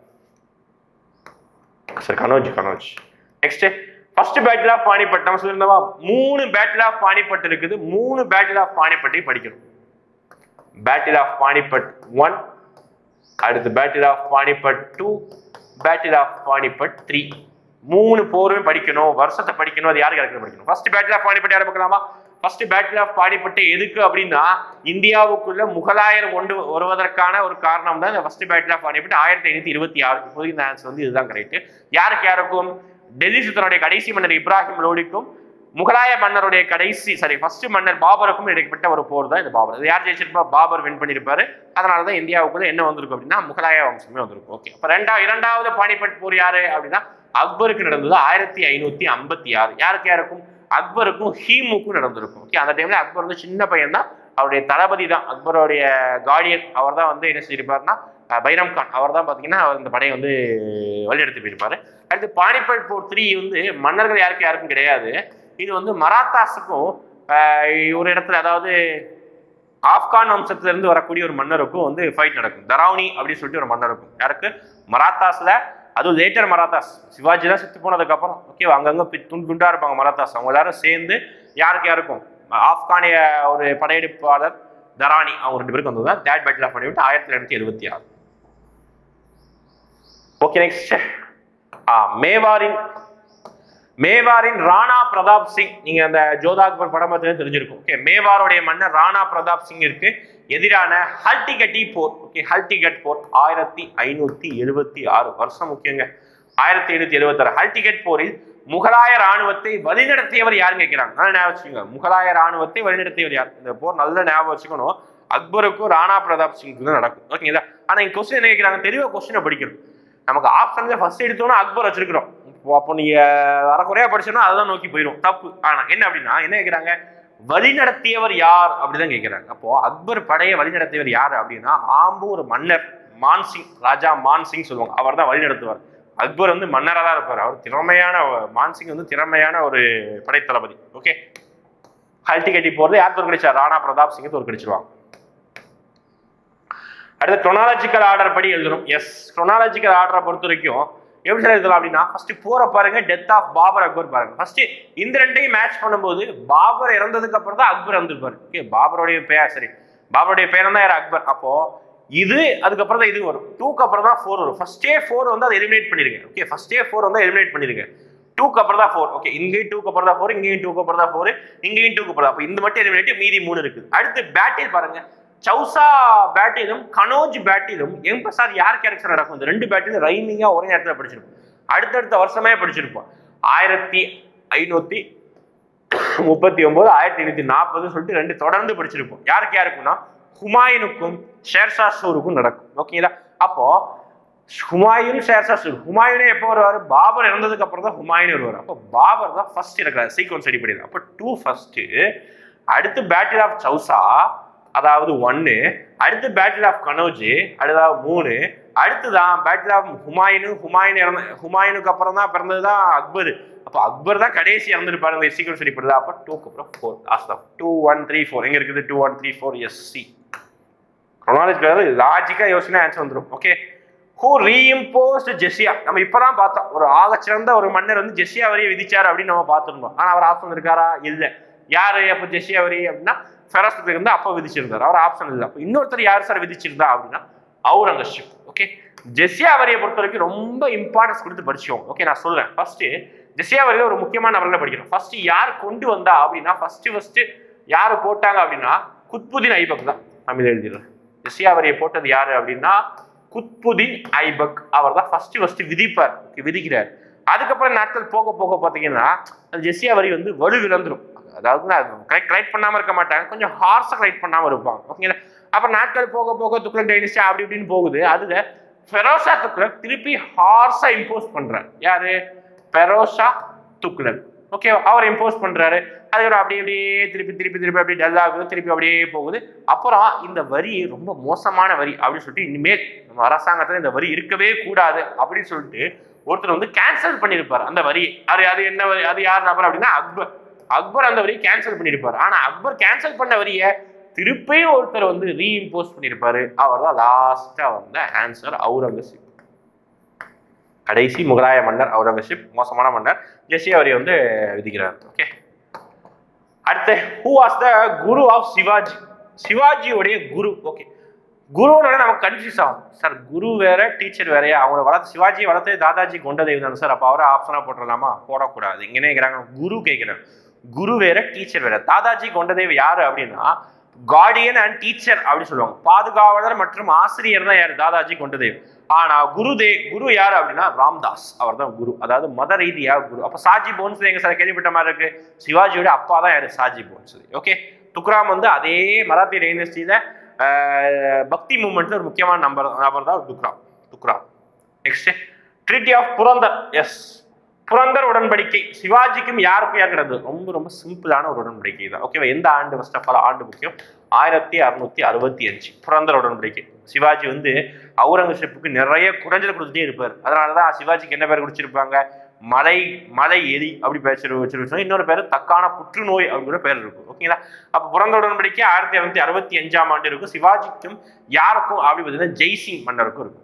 சரி Kannauj Kannauj next first battle of Panipat நம்ம சொல்லியிருந்தோமா மூணு பேட்டில் ஆஃப் பானிபட் இருக்குது மூணு பேட்டில் ஆஃப் பானிபட்டை படிக்கணும் பேட்டில் ஆஃப் பானிபட் ஒன் அடுத்து battle of Panipat two battle of Panipat three மூணு போருமே படிக்கணும் வருஷத்தை படிக்கணும் அது யாரு யாருக்கு படிக்கணும் ஃபர்ஸ்ட் பேட்டில் ஆஃப் பானிபட் யாரை பார்க்கலாமா ஃபர்ஸ்ட் பேட்டில் ஆஃப் பானிபட்டு எதுக்கு அப்படின்னா இந்தியாவுக்குள்ள முகலாயர் கொண்டு வருவதற்கான ஒரு காரணம் தான் இந்த ஃபர்ஸ்ட் பேட்டில் ஆஃப் பானிபட் ஆயிரத்தி ஐநூத்தி இருபத்தி ஆறு இப்போதைக்கு இந்த ஆன்சர் வந்து இதுதான் கரெக்ட் யாருக்கு யாருக்கும் டெல்லி சுத்தனுடைய கடைசி மன்னர் இப்ராஹிம் லோடிக்கும் முகலாய மன்னருடைய கடைசி சாரி ஃபர்ஸ்ட் மன்னர் பாபருக்கும் இடைப்பட்ட ஒரு போர் தான் இந்த பாபர் இது யார் ஜெயிச்சிருப்பா பாபர் வின் பண்ணியிருப்பாரு அதனால தான் இந்தியாவுக்குள்ள என்ன வந்திருக்கும் அப்படின்னா முகலாய வம்சமே வந்திருக்கும் ஓகே அப்ப ரெண்டா இரண்டாவது பானிபட் போர் யாரு அப்படின்னா அக்பருக்கு நடந்தது ஆயிரத்தி ஐநூத்தி ஐம்பத்தி ஆறு யாருக்கு யாருக்கும் அக்பருக்கும் ஹீமுக்கும் நடந்திருக்கும் ஓகே அந்த டைம்ல அக்பர் வந்து சின்ன பையன் தான் அவருடைய தளபதி தான் அக்பருடைய கார்டியன் அவர் தான் வந்து என்ன செஞ்சிருப்பாருன்னா அஹ், பைரம் கான் அவர் தான் பார்த்தீங்கன்னா அவர் இந்த படையை வந்து வழிநடத்தி போயிருப்பாரு அடுத்து பானிபட் போர் த்ரீ வந்து மன்னர்கள் யாருக்கும் யாருக்கும் கிடையாது இது வந்து மராத்தாஸுக்கும் ஆஹ், ஒரு இடத்துல அதாவது ஆப்கான் வம்சத்துல இருந்து வரக்கூடிய ஒரு மன்னருக்கும் வந்து ஃபைட் நடக்கும் தராவணி அப்படின்னு சொல்லிட்டு ஒரு மன்னர் இருக்கும் யாருக்கு மராத்தாஸ்ல அதுவும் லேட்டர் மராத்தாஸ் சிவாஜிலாம் செத்து போனதுக்கு அப்புறம் ஓகே அங்கங்க பி- துண்டு துண்டா இருப்பாங்க மராத்தாஸ் அவங்க எல்லாரும் சேர்ந்து யாருக்கு யாருக்கும் ஆப்கானிய ஒரு படையெடுப்பாளர் தராணி அவங்க ரெண்டு பேருக்கு வந்தது தான் தேட் பேட்டில் ஆஃப் பண்ணிவிட்டு ஆயிரத்தி தொள்ளாயிரத்தி எழுபத்தி ஆறு ஓகே நெக்ஸ்ட் மேவாரின் மேவாரின் ராணா பிரதாப் சிங் நீங்க அந்த ஜோதா அக்பர் படம் பார்த்து தெரிஞ்சிருக்கும் ஓகே மேவாருடைய மன்னர் ராணா பிரதாப் சிங் இருக்கு எதிரான ஹல்டிகட்டி போர் ஓகே ஹல்டிகட் போர் ஆயிரத்தி ஐநூத்தி எழுபத்தி ஆறு வருஷம் முக்கியங்க ஆயிரத்தி ஐநூத்தி எழுபத்தி ஆறு ஹல்டிகட் போரில் முகலாய ராணுவத்தை வழிநடத்தியவர் யாருன்னு கேட்கிறாங்க நல்லா ஞாபகம் வச்சுக்கோங்க முகலாய ராணுவத்தை வழிநடத்தியவர் யார் இந்த போர் நல்ல ஞாபகம் வச்சுக்கணும் அக்பருக்கும் ராணா பிரதாப் சிங்க்கு தான் நடக்கும் ஓகேங்களா ஆனா இங்க கொஸ்டின் என்ன கேட்கிறாங்க தெளிவா கொஸ்டினை படிக்கணும் நமக்கு ஆப்ஷன்ல ஃபர்ஸ்ட் எடுத்தோம்னா அக்பர் வச்சிருக்கிறோம் இப்போ அப்போ நீங்க அறக்குறையா படிச்சோம்னா அதுதான் நோக்கி போயிடும் தப்பு ஆனா என்ன அப்படின்னா என்ன கேட்கிறாங்க வழிநடத்தியவர் யார் அப்படிதான் கேட்கிறாங்க அப்போ அக்பர் படையை வழிநடத்தியவர் யார் அப்படின்னா ஆம்பூர் மன்னர் மான்சிங் ராஜா மான்சிங் சொல்லுவாங்க அவர் தான் வழிநடத்துவார் அக்பர் வந்து மன்னராக தான் இருப்பார் அவர் திறமையான மான்சிங் வந்து திறமையான ஒரு படைத்தளபதி ஓகே ஹல்டி கட்டி போறது யார் தோற்கடிச்சா ராணா பிரதாப் சிங்கை தோற்கடிச்சிருவாங்க அடுத்து குரோனாலஜிக்கல் ஆர்டர் படி எழுதணும் எஸ் குரோனாலஜிக்கல் ஆர்டரை பொறுத்த வரைக்கும் எப்படி சார் எழுதலாம் அப்படின்னா ஃபர்ஸ்ட் போற பாருங்க டெத் ஆஃப் பாபர் அக்பர் பாருங்க ஃபர்ஸ்ட் இந்த ரெண்டையும் மேட்ச் பண்ணும்போது பாபர் இறந்ததுக்கு அப்புறம் தான் அக்பர் வந்திருப்பாரு ஓகே பாபருடைய பேர் சரி பாபருடைய பேர் தான் யார் அக்பர் அப்போ இது அதுக்கப்புறம் தான் இது வரும் டூக்கு அப்புறம் தான் ஃபோர் வரும் ஃபர்ஸ்டே ஃபோர் வந்து அதை எலிமினேட் பண்ணிருங்க ஓகே ஃபர்ஸ்டே ஃபோர் வந்து எலிமினேட் பண்ணிருங்க டூக்கு அப்புறம் தான் ஃபோர் ஓகே இங்கேயும் டூக்கு அப்புறம் தான் ஃபோர் இங்கேயும் டூக்கு அப்புறம் தான் ஃபோர் இங்கேயும் டூக்கு அப்புறம் அப்போ இந்த மட்டும் எலிமினேட் மீதி மூணு இருக்குது அடுத்து பேட்டில் பாருங்க சௌசா பேட்டிலும் கனோஜ் பேட்டிலும் எங்க சார் யார் கேரக்டர் நடக்கும் இந்த ரெண்டு பேட்டிலும் ரைமிங்கா ஒரே நேரத்தில் படிச்சிருப்போம் அடுத்தடுத்த வருஷமே படிச்சிருப்போம் ஆயிரத்தி ஐநூத்தி முப்பத்தி ஒன்பது ஆயிரத்தி ஐநூத்தி நாற்பது சொல்லிட்டு ரெண்டு தொடர்ந்து படிச்சிருப்போம் யாருக்கு யாருக்குன்னா ஹுமாயூனுக்கும் ஷேர்ஷா சூருக்கும் நடக்கும் ஓகேங்களா அப்போ ஹுமாயூன் ஷேர்ஷா சூர் ஹுமாயூனே எப்போ வருவார் பாபர் இறந்ததுக்கு அப்புறம் தான் ஹுமாயூன் வருவார் அப்போ பாபர் தான் ஃபர்ஸ்ட் இருக்கிறார் சீக்வன்ஸ் அடிப்படை அப்போ டூ ஃபர்ஸ்ட் அடுத்து பேட்டில் ஆஃப் சௌசா அதாவது ஒன்னு அடுத்து பேட்டில் ஆஃப் கனோஜ் அடுத்ததாக மூணு அடுத்துதான் பேட்டில் ஆஃப் ஹுமாயூனு ஹுமாயூன் இறந்த ஹுமாயூனுக்கு அப்புறம் தான் பிறந்தது தான் அக்பர் அப்போ அக்பர் தான் கடைசி இறந்துருப்பாரு இந்த சீக்கிரம் சொல்லிப்படுது அப்போ டூக்கு அப்புறம் four last of two one three four எங்க இருக்குது two one three four yes C chronological லாஜிக்காக யோசனை ஆன்சர் வந்துடும் ஓகே ஹூ ரீஇம்போஸ்ட் ஜெஸ்ஸியா நம்ம இப்பதான் பார்த்தோம் ஒரு ஆகச்சிறந்த ஒரு மன்னர் வந்து ஜெஸ்ஸியா வரியை விதிச்சார் அப்படின்னு நம்ம பார்த்துருந்தோம் ஆனா அவர் ஆப்ஷன் இருக்காரா இல்ல யாரு அப்ப ஜெஸ்ஸியா வரி அப்படின்னா ஃபெரஸ்துக்கு இருந்து அப்ப விதிச்சிருந்தார் அவர் ஆப்ஷன் இல்லை அப்ப இன்னொருத்தர் யார் சார் விதிச்சிருந்தா அப்படின்னா அவுரங்கசீப் ஓகே ஜெஸ்ஸியா வரியை பொறுத்த வரைக்கும் ரொம்ப இம்பார்ட்டன்ஸ் கொடுத்து படிச்சோம் ஓகே நான் சொல்றேன் ஃபர்ஸ்ட் ஜெஸ்ஸியா வரியில ஒரு முக்கியமான நபர்ல படிக்கணும் ஃபர்ஸ்ட் யார் கொண்டு வந்தா அப்படின்னா ஃபர்ஸ்ட் ஃபர்ஸ்ட் யாரு போட்டாங்க அப்படின்னா குத்புதீன் ஐபக் தான் தமிழ் எழுதிடுறேன் ஜெஸ்ஸியா வரியை போட்டது யாரு அப்படின்னா குத்புதீன் ஐபக் அவர் தான் ஃபர்ஸ்ட் ஃபர்ஸ்ட் விதிப்பார் okay, விதிக்கிறார் அதுக்கப்புறம் நாட்கள் போக போக பார்த்தீங்கன்னா அந்த ஜெஸ்ஸியா வரி வந்து வலு விளந்துரும் அதாவது கரெக்ட் கரெக்ட் பண்ணாம இருக்க மாட்டாங்க கொஞ்சம் ஹார்ஸா கரெக்ட் பண்ணாம இருப்பாங்க ஓகேங்களா அப்புறம் நாட்கள் போக போக துக்ளக் டைனிஸ்டி அப்படி இப்படின்னு போகுது அதுல ஃபெரோஷா துக்ளக் திருப்பி ஹார்ஸா இம்போஸ் பண்றாரு யாரு ஃபெரோஷா துக்ளக் ஓகே அவர் இம்போஸ் பண்றாரு அதுக்கப்புறம் அப்படியே அப்படியே திருப்பி திருப்பி திருப்பி அப்படியே டல் ஆகுது திருப்பி அப்படியே போகுது அப்புறம் இந்த வரி ரொம்ப மோசமான வரி அப்படின்னு சொல்லிட்டு இனிமேல் நம்ம அரசாங்கத்துல இந்த வரி இருக்கவே கூடாது அப்படின்னு சொல்லிட்டு ஒருத்தர் வந்து கேன்சல் பண்ணியிருப்பார் அந்த வரி அது அது என்ன வரி அது யார் நபர் அப்படின்னா அக்பர் அக்பர் அந்த வரியை கேன்சல் பண்ணியிருப்பார் ஆனா அக்பர் கேன்சல் பண்ண வரியை திருப்பியும் ஒருத்தர் வந்து ரீஇம்போஸ் பண்ணியிருப்பாரு அவர் தான் லாஸ்டா வந்த ஆன்சர் அவுரங்கசீப் கடைசி முகலாய மன்னர் அவுரங்கசீப் மோசமான மன்னர் ஜெஸ்ஸி அவரை வந்து விதிக்கிறார் ஓகே அடுத்து who was the guru of Shivaji சிவாஜியுடைய குரு ஓகே குருவோட நமக்கு கன்ஃபியூஸ் ஆகும் சார் குரு வேற டீச்சர் வேறையா அவங்க வளர்த்து சிவாஜி வளர்த்து தாதாஜி கொண்டதேவ் தானே சார் அப்போ அவரை ஆப்ஷனாக போட்டுடலாமா போடக்கூடாது இங்கே கேட்குறாங்க குரு கேட்குறேன் குரு வேற டீச்சர் வேற தாதாஜி கொண்டதேவ் யாரு அப்படின்னா கார்டியன் அண்ட் டீச்சர் அப்படின்னு சொல்லுவாங்க பாதுகாவலர் மற்றும் ஆசிரியர் தான் யார் தாதாஜி கொண்டதேவ் ஆனா குரு தே குரு யார் அப்படின்னா ராம்தாஸ் அவர் தான் குரு அதாவது மத ரீதியா குரு அப்ப சாஜி போன்ஸ் எங்க சார் கேள்விப்பட்ட மாதிரி இருக்கு சிவாஜியோட அப்பா தான் யாரு சாஜி போன்ஸ் ஓகே துக்ராம் வந்து அதே மராத்தி டைனஸ்டியில பக்தி மூமெண்ட்ல ஒரு முக்கியமான நம்பர் நபர் தான் Tukaram Tukaram next treaty of Purandar yes Purandar உடன்படிக்கை சிவாஜிக்கும் யாருக்கும் யார் கிடையாது ரொம்ப ரொம்ப சிம்பிளான ஒரு உடன்படிக்கை தான் ஓகேவா எந்த ஆண்டு ஃபர்ஸ்ட் ஆஃப் ஆல் ஆண்டு முக்கியம் ஆயிரத்தி அறுநூத்தி அறுபத்தி அஞ்சு புரந்தர் உடன்படிக்கை சிவாஜி வந்து அவுரங்கசீப்புக்கு நிறைய குறைஞ்சல் கொடுத்துட்டே இருப்பார் அதனால தான் சிவாஜிக்கு என்ன பேர் குடிச்சிருப்பாங்க மலை மலை எரி அப்படி பேர் வச்சிருப்பாங்க இன்னொரு பேர் தக்கான புற்றுநோய் அப்படிங்கிற பேர் இருக்கும் ஓகேங்களா அப்போ புரந்த உடன்படிக்கை ஆயிரத்தி இரநூத்தி அறுபத்தி அஞ்சாம் ஆண்டு இருக்கும் சிவாஜிக்கும் யாருக்கும் அப்படி பார்த்தீங்கன்னா ஜெய்சிங் மன்னருக்கும் இருக்கும்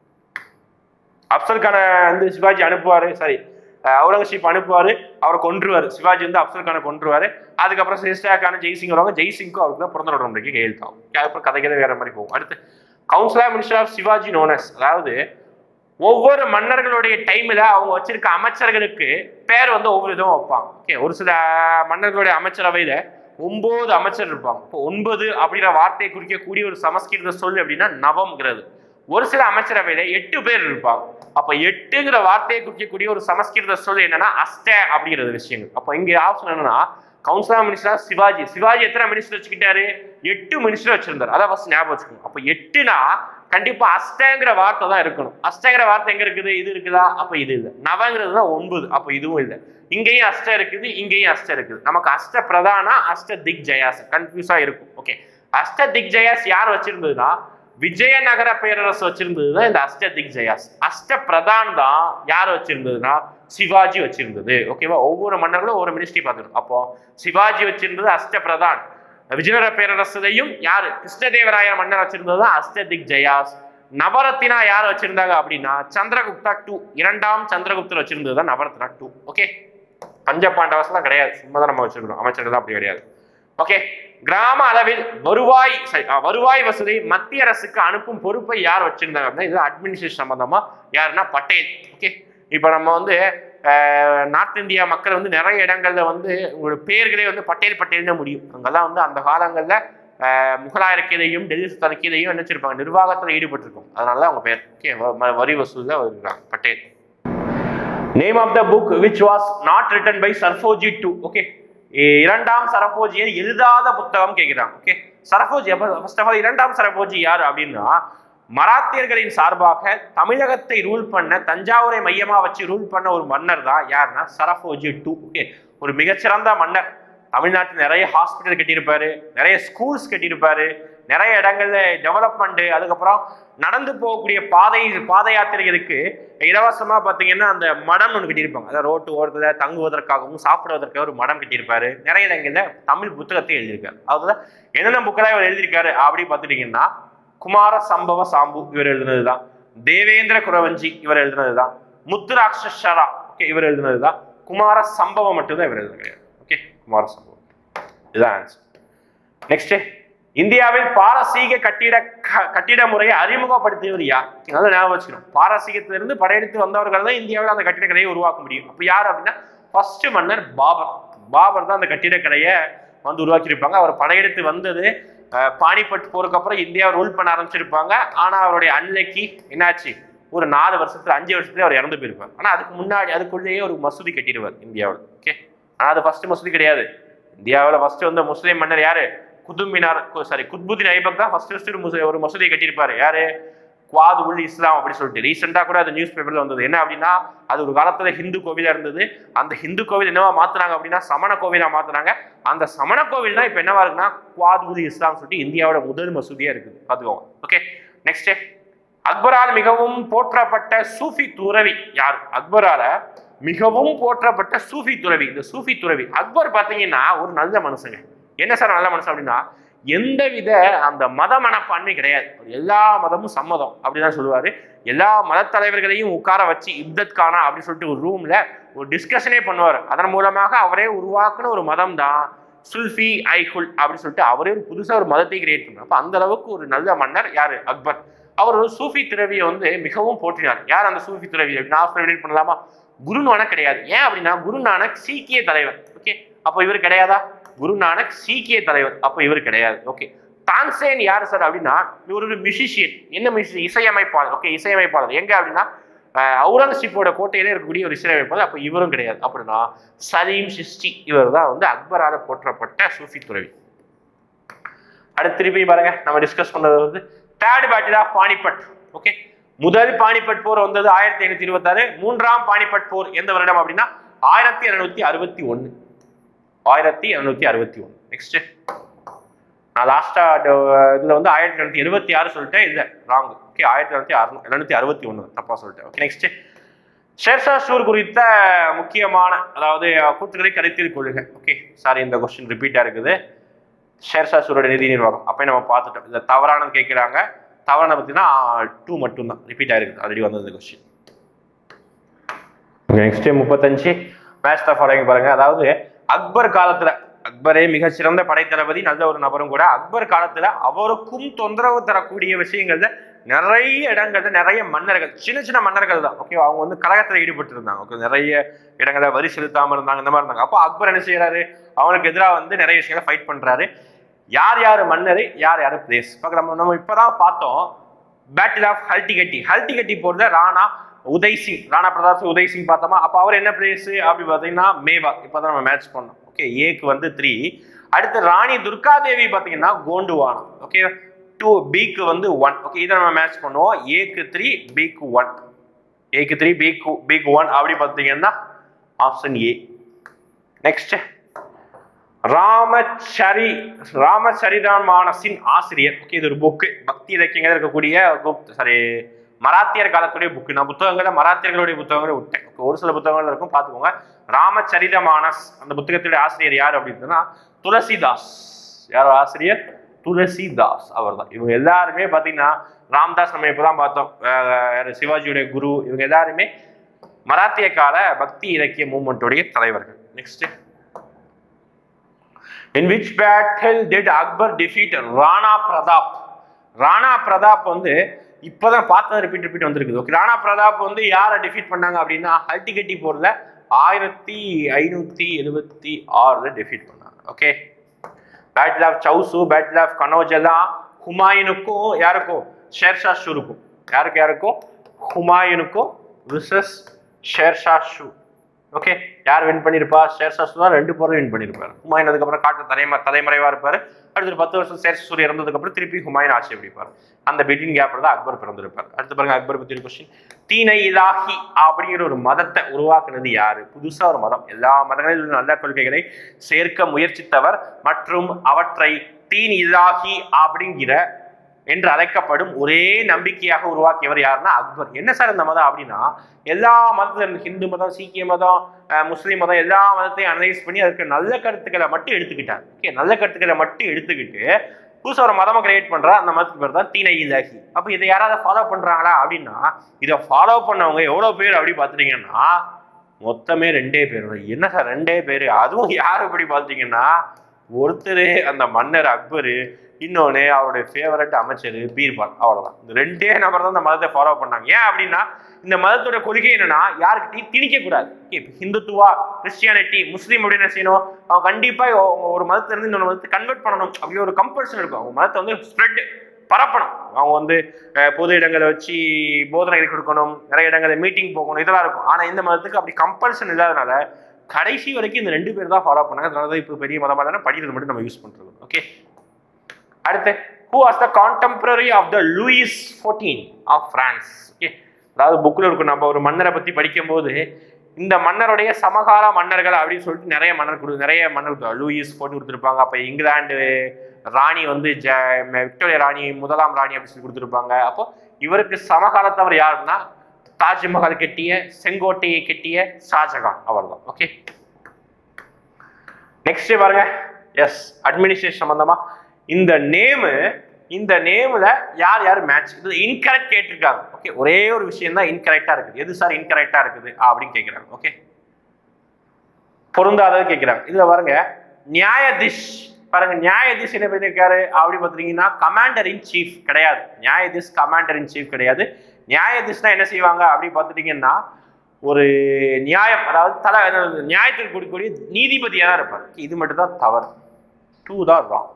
அப்சல் கானை வந்து சிவாஜி அனுப்புவாரு சாரி அவுரங்கசீப் அனுப்புவாரு அவரை கொன்றுவார் சிவாஜி வந்து அப்சல் கானை கொன்றுவாரு அதுக்கப்புறம் சிரேஷ்டா கான ஜெய்சிங் வருவாங்க ஜெய்சிங்க்கும் அவருக்கு தான் பிறந்த உடன்படிக்கை கையெழுத்தாகும் அதுக்கப்புறம் கதை கதை வேற மாதிரி போகும் அடுத்து councillor minister of Shivaji known as அதாவது ஒவ்வொரு மன்னர்களுடைய டைம்ல அவங்க வச்சிருக்க அமைச்சர்களுக்கு பேர் வந்து ஒவ்வொரு இதுவும் வைப்பாங்க ஓகே ஒரு சில மன்னர்களுடைய அமைச்சரவையில ஒன்பது அமைச்சர் இருப்பாங்க இப்போ ஒன்பது அப்படிங்கிற வார்த்தையை குறிக்கக்கூடிய ஒரு சமஸ்கிருத சொல் அப்படின்னா நவம்ங்கிறது ஒரு சில அமைச்சரவையில எட்டு பேர் இருப்பாங்க அப்ப எட்டுங்கிற வார்த்தையை குறிக்கக்கூடிய ஒரு சமஸ்கிருத சொல் என்னன்னா அஸ்ட அப்படிங்கிறது விஷயங்கள் அப்போ இங்க ஆப்ஷன் என்னன்னா கவுன்சிலர் மினிஸ்டர் சிவாஜி சிவாஜி எத்தனை மினிஸ்டர் வச்சுக்கிட்டாரு எட்டு மினிஸ்டர் வச்சிருந்தாரு அதான் ஃபர்ஸ்ட் ஞாபகம் வச்சுக்கணும் அப்போ எட்டுனா கண்டிப்பா அஷ்டங்கிற வார்த்தை தான் இருக்கணும் அஷ்டங்கிற வார்த்தை எங்க இருக்குது இது இருக்குதா அப்ப இது இல்லை நவங்கிறது தான் ஒன்பது அப்ப இதுவும் இல்லை இங்கேயும் அஷ்ட இருக்குது இங்கேயும் அஷ்ட இருக்குது நமக்கு அஷ்ட பிரதானா அஷ்ட திக் ஜயாஸ் கன்ஃபியூஸா இருக்கும் ஓகே அஷ்ட திக் ஜயாஸ் யார் வச்சிருந்ததுன்னா விஜயநகர பேரரசு வச்சிருந்ததுதான் இந்த அஷ்ட திக் ஜயாஸ் அஷ்ட பிரதான் தான் யார் வச்சிருந்ததுன்னா சிவாஜி வச்சிருந்தது ஓகேவா ஒவ்வொரு மன்னர்களும் ஒவ்வொரு மினிஸ்ட்ரி பார்த்துருக்கும் அப்போ சிவாஜி வச்சிருந்தது அஷ்ட பிரதான் விஜயநகர பேரரசையும் யாரு கிருஷ்ணதேவராய மன்னர் வச்சிருந்தது அஷ்டதிக் ஜெயாஸ் நவரத்தினா யார் வச்சிருந்தாங்க அப்படின்னா சந்திரகுப்தா டூ இரண்டாம் சந்திரகுப்தர் வச்சிருந்தது தான் நவரத்னா டூ ஓகே பஞ்ச பாண்டவாசெல்லாம் கிடையாது சும்மா தான் நம்ம வச்சிருக்கணும் அமைச்சர்கள் அப்படி கிடையாது ஓகே கிராம அளவில் வருவாய் சரி, ஆ, வருவாய் வசதி மத்திய அரசுக்கு அனுப்பும் பொறுப்பை யார் வச்சிருந்தாங்க அப்படின்னா இது அட்மினிஸ்ட்ரேஷன் சம்பந்தமா யாருன்னா பட்டேல் ஓகே இப்போ நம்ம வந்து அஹ், நார்த் இந்தியா மக்கள் வந்து நிறைய இடங்கள்ல வந்து உங்களோட பேர்களே வந்து பட்டேல் பட்டேல் தான் முடியும் அங்கெல்லாம் வந்து அந்த காலங்கள்ல அஹ், முகலாயர் கீழையும் டெல்லி சுல்தான் கீழையும் என்ன வச்சிருப்பாங்க நிர்வாகத்தில் ஈடுபட்டிருக்கும் அதனால தான் அவங்க பேர் ஓகே வரி வசூல் தான் இருக்காங்க Patel name of the book which was not written by Serfoji two okay இரண்டாம் சரபோஜியை எழுதாத புத்தகம் கேட்கிறாங்க okay Serfoji first of all இரண்டாம் சரபோஜி யார் அப்படின்னா மராத்தியர்களின் சார்பாக தமிழகத்தை ரூல் பண்ண தஞ்சாவூரை மையமா வச்சு ரூல் பண்ண ஒரு மன்னர் தான் யாருன்னா சரபோஜி டூ ஓகே ஒரு மிகச்சிறந்த மன்னர் தமிழ்நாட்டில் நிறைய ஹாஸ்பிட்டல் கட்டியிருப்பாரு நிறைய ஸ்கூல்ஸ் கட்டியிருப்பாரு நிறைய இடங்கள்ல டெவலப்மெண்ட் அதுக்கப்புறம் நடந்து போகக்கூடிய பாதை பாத யாத்திரைகளுக்கு இலவசமா பாத்தீங்கன்னா அந்த மடம் ஒன்று கட்டியிருப்பாங்க அதாவது ரோட்டு ஓரத்துல தங்குவதற்காகவும் சாப்பிடுவதற்காக ஒரு மடம் கட்டியிருப்பாரு நிறைய இடங்கள்ல தமிழ் புத்தகத்தை எழுதியிருக்காரு அதுதான் என்னென்ன புக்கெல்லாம் இவர் எழுதியிருக்காரு அப்படி பார்த்துட்டீங்கன்னா குமார சம்பவ சாம்பு இவர் எழுதுனதுதான் தேவேந்திர குரவஞ்சி இவர் எழுதுனதுதான் முத்துராட்சரா ஓகே இவர் எழுதுனதுதான் குமார சம்பவம் மட்டும்தான் இவர் எழுதுன கிடையாது ஓகே குமார சம்பவம் இதுதான் ஆன்சர் நெக்ஸ்ட் இந்தியாவில் பாரசீக கட்டிட க- கட்டிட முறையை அறிமுகப்படுத்தியவர் யார் நல்லா ஞாபகம் வச்சுக்கணும் பாரசீகத்திலிருந்து படையெடுத்து வந்தவர்கள் தான் இந்தியாவில் அந்த கட்டிடக்கலையை உருவாக்க முடியும் அப்போ யார் அப்படின்னா ஃபர்ஸ்ட் மன்னர் பாபர் பாபர் தான் அந்த கட்டிடக்கலையை வந்து உருவாக்கியிருப்பாங்க அவர் படையெடுத்து வந்தது அஹ், பானிபட் போருக்கு அப்புறம் இந்தியாவை ரூல் பண்ண ஆரம்பிச்சிருப்பாங்க ஆனா அவருடைய அன்னைக்கு என்னாச்சு ஒரு நாலு வருஷத்துல அஞ்சு வருஷத்துல அவர் இறந்து போயிருப்பார் ஆனா அதுக்கு முன்னாடி அதுக்குள்ளேயே ஒரு மசூதி கட்டிடுவார் இந்தியாவில் ஓகே ஆனா அது ஃபர்ஸ்ட் மசூதி கிடையாது இந்தியாவில் ஃபர்ஸ்ட் வந்த முஸ்லீம் மன்னர் யாரு குதும்பினார் சாரி குத்புதீன் ஐபக் தான் ஃபர்ஸ்ட் ஃபர்ஸ்ட் ஒரு முஸ்- ஒரு மசூதியை கட்டியிருப்பாரு யாரு குவாத் உல் இஸ்லாம் அப்படி சொல்லிட்டு ரீசெண்டாக கூட அது நியூஸ் பேப்பர்ல வந்தது என்ன அப்படின்னா அது ஒரு காலத்துல ஹிந்து கோவிலா இருந்தது அந்த ஹிந்து கோவில் என்னவா மாத்துனாங்க அப்படின்னா சமண கோவிலா மாத்துனாங்க அந்த சமண கோவில் தான் இப்போ என்னவா இருக்குன்னா குவாத் உல் இஸ்லாம் சொல்லிட்டு இந்தியாவோட முதல் மசூதியா இருக்குது பார்த்துக்கோங்க ஓகே நெக்ஸ்ட் அக்பரால் மிகவும் போற்றப்பட்ட சூஃபி துறவி யார் அக்பரால மிகவும் போற்றப்பட்ட சூஃபி துறவி இந்த சூஃபி துறவி அக்பர் பார்த்தீங்கன்னா ஒரு நல்ல மனுஷங்க என்ன சார் நல்ல மனுஷன் அப்படின்னா எந்தவித அந்த மத மனப்பான்மை கிடையாது அவர் எல்லா மதமும் சம்மதம் அப்படிதான் சொல்லுவாரு எல்லா மதத் தலைவர்களையும் உட்கார வச்சு இப்தத் கானா அப்படின்னு சொல்லிட்டு ஒரு ரூம்ல ஒரு டிஸ்கஷனே பண்ணுவார் அதன் மூலமாக அவரே உருவாக்குன ஒரு மதம் தான் சுல்ஃபி ஐஹுல் அப்படின்னு சொல்லிட்டு அவரே ஒரு புதுசா ஒரு மதத்தை கிரியேட் பண்ணார் அப்ப அந்த அளவுக்கு ஒரு நல்ல மன்னர் யாரு அக்பர் அவர் ஒரு சூஃபி துறவியை வந்து மிகவும் போற்றினார் யார் அந்த சூஃபி துறவி நான் ஆஃபர் பண்ணலாமா குரு நானக் கிடையாது ஏன் அப்படின்னா குரு நானக் சீக்கிய தலைவர் ஓகே அப்போ இவர் கிடையாதா குரு நானக் சீக்கிய தலைவர் அப்போ இவர் கிடையாது ஓகே தான்சேன் யார் சார் அப்படின்னா இவர் ஒரு மியூசிஷியன் என்ன மியூசிஷியன் இசையமைப்பாளர் ஓகே இசையமைப்பாளர் எங்க அப்படின்னா அஹ், அவுரங்கசீப்போட கோட்டையிலே இருக்கக்கூடிய ஒரு இசையமைப்பாளர் அப்போ இவரும் கிடையாது அப்படின்னா சலீம் சிஸ்டி இவர் தான் வந்து அக்பரால போற்றப்பட்ட சூஃபி துறவி அடுத்து திருப்பி பாருங்க நம்ம டிஸ்கஸ் பண்ணது வந்து third battle of Panipat okay முதல் பானிபட் போர் வந்தது ஆயிரத்தி ஐநூத்தி இருபத்தாறு மூன்றாம் பானிபட் போர் எந்த வருடம் அப்படின்னா ஆயிரத்தி இருநூத்தி அறுபத்தி ஒன்னு ஆயிரத்தி இருநூத்தி அறுபத்தி ஒன்னு நெக்ஸ்ட் நான் லாஸ்டா இதுல வந்து ஆயிரத்தி எழுநூத்தி எழுபத்தி ஆறு சொல்லிட்டேன் இல்ல ராங் ஓகே ஆயிரத்தி எழுநூத்தி அறு எழுநூத்தி அறுபத்தி ஒண்ணு தப்பா சொல்லிட்டேன் ஓகே நெக்ஸ்ட் ஷேர்ஷா ஷூர் குறித்த முக்கியமான அதாவது கூற்றுகளை கருத்தில் கொள்ளுங்க ஓகே சாரி இந்த கொஸ்டின் ரிப்பீட்டா இருக்குது ஷேர்ஷா ஷூரோட நிதி நிர்வாகம் அப்போ நம்ம பார்த்துட்டோம் இந்த தவறானது கேட்குறாங்க தவறான பார்த்தீங்கன்னா டூ மட்டும்தான் ரிப்பீட் ஆயிருக்குது ஆல்ரெடி வந்தது கொஸ்டின் நெக்ஸ்ட் முப்பத்தஞ்சு மேட்ச் த ஃபாலோயிங் பாருங்க அதாவது அக்பர் காலத்துல அக்பரே மிகச்சிறந்த படைத்தளபதி நல்ல ஒரு நபரும் கூட அக்பர் காலத்துல அவருக்கும் தொந்தரவு தரக்கூடிய விஷயங்கள்ல நிறைய இடங்கள்ல நிறைய மன்னர்கள் சின்ன சின்ன மன்னர்கள் தான் ஓகே அவங்க வந்து கழகத்துல ஈடுபட்டு இருந்தாங்க ஓகே நிறைய இடங்கள்ல வரி செலுத்தாம இருந்தாங்க இந்த மாதிரி இருந்தாங்க அப்போ அக்பர் என்ன செய்யறாரு அவனுக்கு எதிராக வந்து நிறைய விஷயங்களை ஃபைட் பண்றாரு யார் யார் மன்னர் யார் யார் பிளேஸ் நம்ம நம்ம இப்பதான் பார்த்தோம் பேட்டில் ஆஃப் ஹல்டிகட்டி ஹல்டிகட்டி போறத ராணா உதய் சிங் ராணா பிரதாப் சிங் உதய் சிங் பார்த்தோமா அப்போ அவர் என்ன பிளேஸ் அப்படி பார்த்தீங்கன்னா மேவா இப்போதான் நம்ம மேட்ச் பண்ணோம் ஓகே ஏக்கு வந்து த்ரீ அடுத்து ராணி துர்கா தேவி பார்த்தீங்கன்னா கோண்டுவானம் ஓகே டூ பிக்கு வந்து ஒன் ஓகே இதை நம்ம மேட்ச் பண்ணுவோம் ஏக்கு த்ரீ பிக்கு ஒன் ஏக்கு த்ரீ பிக்கு பிக்கு ஒன் அப்படி பார்த்தீங்கன்னா ஆப்ஷன் ஏ நெக்ஸ்ட் ராமச்சரி ராமச்சரிதமானஸின் ஆசிரியர் ஓகே இது ஒரு புக்கு பக்தி இலக்கியங்கள் இருக்கக்கூடிய குப்த் சாரி மராத்தியர் காலத்துடைய புக்கு நான் புத்தகங்களை மராத்தியர்களுடைய புத்தகங்களை விட்டேன் Okay, ஒரு சில புத்தகங்கள் இருக்கும் பார்த்துக்கோங்க ராமச்சரிதமானஸ் அந்த புத்தகத்துடைய ஆசிரியர் யார் அப்படின்னா துளசிதாஸ் யார் ஆசிரியர் துளசிதாஸ் அவர் தான் இவங்க எல்லாருமே பார்த்தீங்கன்னா ராம்தாஸ் நம்ம இப்பதான் பார்த்தோம் அஹ் யாரு சிவாஜியுடைய குரு இவங்க எல்லாருமே மராத்திய கால பக்தி இலக்கிய மூமெண்ட்டுடைய தலைவர்கள் next in which battle did Akbar defeat Rana Pratap Rana Pratap வந்து இப்போதான் பார்த்தது ரிப்பீட் ரிப்பீட் வந்திருக்குது ஓகே ராணா பிரதாப் வந்து யாரை டிஃபீட் பண்ணாங்க அப்படின்னா ஹல்டிகட்டி போர்ல ஆயிரத்தி ஐநூத்தி எழுபத்தி ஆறுல டிஃபீட் பண்ணாங்க okay battle of Chausa battle of Kannauj எல்லாம் ஹுமாயூனுக்கும் யாருக்கும் ஷேர்ஷா ஷூருக்கும் யாருக்கு யாருக்கும் ஹுமாயூனுக்கும் விசஸ் ஷேர்ஷா ஷூ ஓகே யார் வின் பண்ணியிருப்பா ஷேர்ஷா ஷூ தான் ரெண்டு பேரும் வின் பண்ணியிருப்பாரு ஹுமாயூன் அதுக்கப்புறம் காட்டு தலைம தலைமறைவா இருப்பாரு அடுத்து பத்து வருஷம் ஷேர்ஷா ஷூர் இறந்ததுக்கப்புறம் திருப்பி ஹுமாயூன் ஆட்சி பிடிப்பார் அந்த பிட்வீன் கேப்ல தான் அக்பர் பிறந்திருப்பார் அடுத்து பாருங்க அக்பர் பத்தி ஒரு கொஸ்டின் தீனை இலாஹி அப்படிங்கிற ஒரு மதத்தை உருவாக்குனது யாரு புதுசா ஒரு மதம் எல்லா மதங்களிலும் நல்ல கொள்கைகளை சேர்க்க முயற்சித்தவர் மற்றும் அவற்றை தீன் இலாஹி அப்படிங்கிற என்று அழைக்கப்படும் ஒரே நம்பிக்கையாக உருவாக்கியவர் யாருன்னா அக்பர் என்ன சார் இந்த மதம் அப்படின்னா எல்லா மதத்திலும் ஹிந்து மதம் சீக்கிய மதம் அஹ், முஸ்லிம் மதம் எல்லா மதத்தையும் அனலைஸ் பண்ணி அதுக்கு நல்ல கருத்துக்களை மட்டும் எடுத்துக்கிட்டார் ஓகே நல்ல கருத்துக்களை மட்டும் எடுத்துக்கிட்டு புதுசாக ஒரு மதமை கிரியேட் பண்றா அந்த மதத்துக்கு பேர் தான் தீனை இலாஹி அப்போ இதை யாராவது ஃபாலோ பண்றாங்களா அப்படின்னா இதை ஃபாலோ பண்ணவங்க எவ்வளோ பேர் அப்படி பார்த்துட்டீங்கன்னா மொத்தமே ரெண்டே பேர் என்ன சார் ரெண்டே பேர் அதுவும் யார் அப்படி பார்த்தீங்கன்னா ஒருத்தர் அந்த மன்னர் அக்பரு இன்னொன்று அவருடைய ஃபேவரட் அமைச்சர் பீர்பால் அவ்வளவுதான் இந்த ரெண்டே நபர் தான் இந்த மதத்தை ஃபாலோ பண்ணாங்க ஏன் அப்படின்னா இந்த மதத்தோட கொள்கை என்னன்னா யாருக்கிட்டையும் திணிக்க கூடாது Okay, இப்ப ஹிந்துத்துவா கிறிஸ்டியானிட்டி முஸ்லீம் அப்படின்னு என்ன செய்யணும் அவங்க கண்டிப்பா அவங்க ஒரு மதத்துல இருந்து இன்னொரு மதத்தை கன்வெர்ட் பண்ணணும் அப்படி ஒரு கம்பல்ஷன் இருக்கும் அவங்க மதத்தை வந்து ஸ்ப்ரெட் பரப்பணும் அவங்க வந்து அஹ், பொது இடங்களை வச்சு போதனைகள் கொடுக்கணும் நிறைய இடங்களில் மீட்டிங் போகணும் இதெல்லாம் இருக்கும் ஆனா இந்த மதத்துக்கு அப்படி கம்பல்ஷன் இல்லாதனால கடைசி வரைக்கும் இந்த ரெண்டு பேர் தான் ஃபாலோ பண்ணாங்க அதனால தான் இப்போ பெரிய மதமாக தானே படிக்கிறது மட்டும் நம்ம யூஸ் பண்றது ஓகே அடுத்து who was the contemporary of the Louis fourteen of France okay அதாவது புக்கில் இருக்கும் நம்ம ஒரு மன்னரை பற்றி படிக்கும்போது இந்த மன்னருடைய சமகால மன்னர்கள் அப்படின்னு சொல்லிட்டு நிறைய மன்னர் கொடு நிறைய மன்னர் கொடுத்தாங்க. லூயிஸ் போட்டு கொடுத்துருப்பாங்க அப்போ இங்கிலாந்து ராணி வந்து ஜ விக்டோரியா ராணி முதலாம் ராணி அப்படின்னு சொல்லி கொடுத்துருப்பாங்க அப்போ இவருக்கு சமகாலத்தவர் யாருன்னா தாஜ்மஹால் கட்டிய செங்கோட்டையை கட்டிய ஷாஜகான் அவர்தான் ஓகே நெக்ஸ்ட் பாருங்க எஸ் அட்மினிஸ்ட்ரேஷன் சம்பந்தமா இந்த நேமு இந்த நேம்ல யார் யார் மேட்ச் இது இன்கரெக்ட் கேட்டிருக்காங்க ஓகே ஒரே ஒரு விஷயம் தான் இன்கரெக்டா இருக்குது எது சார் இன்கரெக்டா இருக்குது அப்படின்னு கேட்குறாங்க ஓகே பொருந்தாதது கேட்குறாங்க இதுல பாருங்க நியாயதிஷ் பாருங்க நியாயதிஷ் என்ன பண்ணியிருக்காரு அப்படி பார்த்தீங்கன்னா கமாண்டர் இன் சீஃப் கிடையாது நியாயதிஷ் கமாண்டர் இன் சீஃப் கிடையாது நியாயதிஷ்னா என்ன செய்வாங்க அப்படி பார்த்துட்டீங்கன்னா ஒரு நியாயம் அதாவது தலை நியாயத்துக்கு கொடுக்கக்கூடிய நீதிபதியாக தான் இருப்பார் இது மட்டும் தான் தவறு டூ தான் ராங்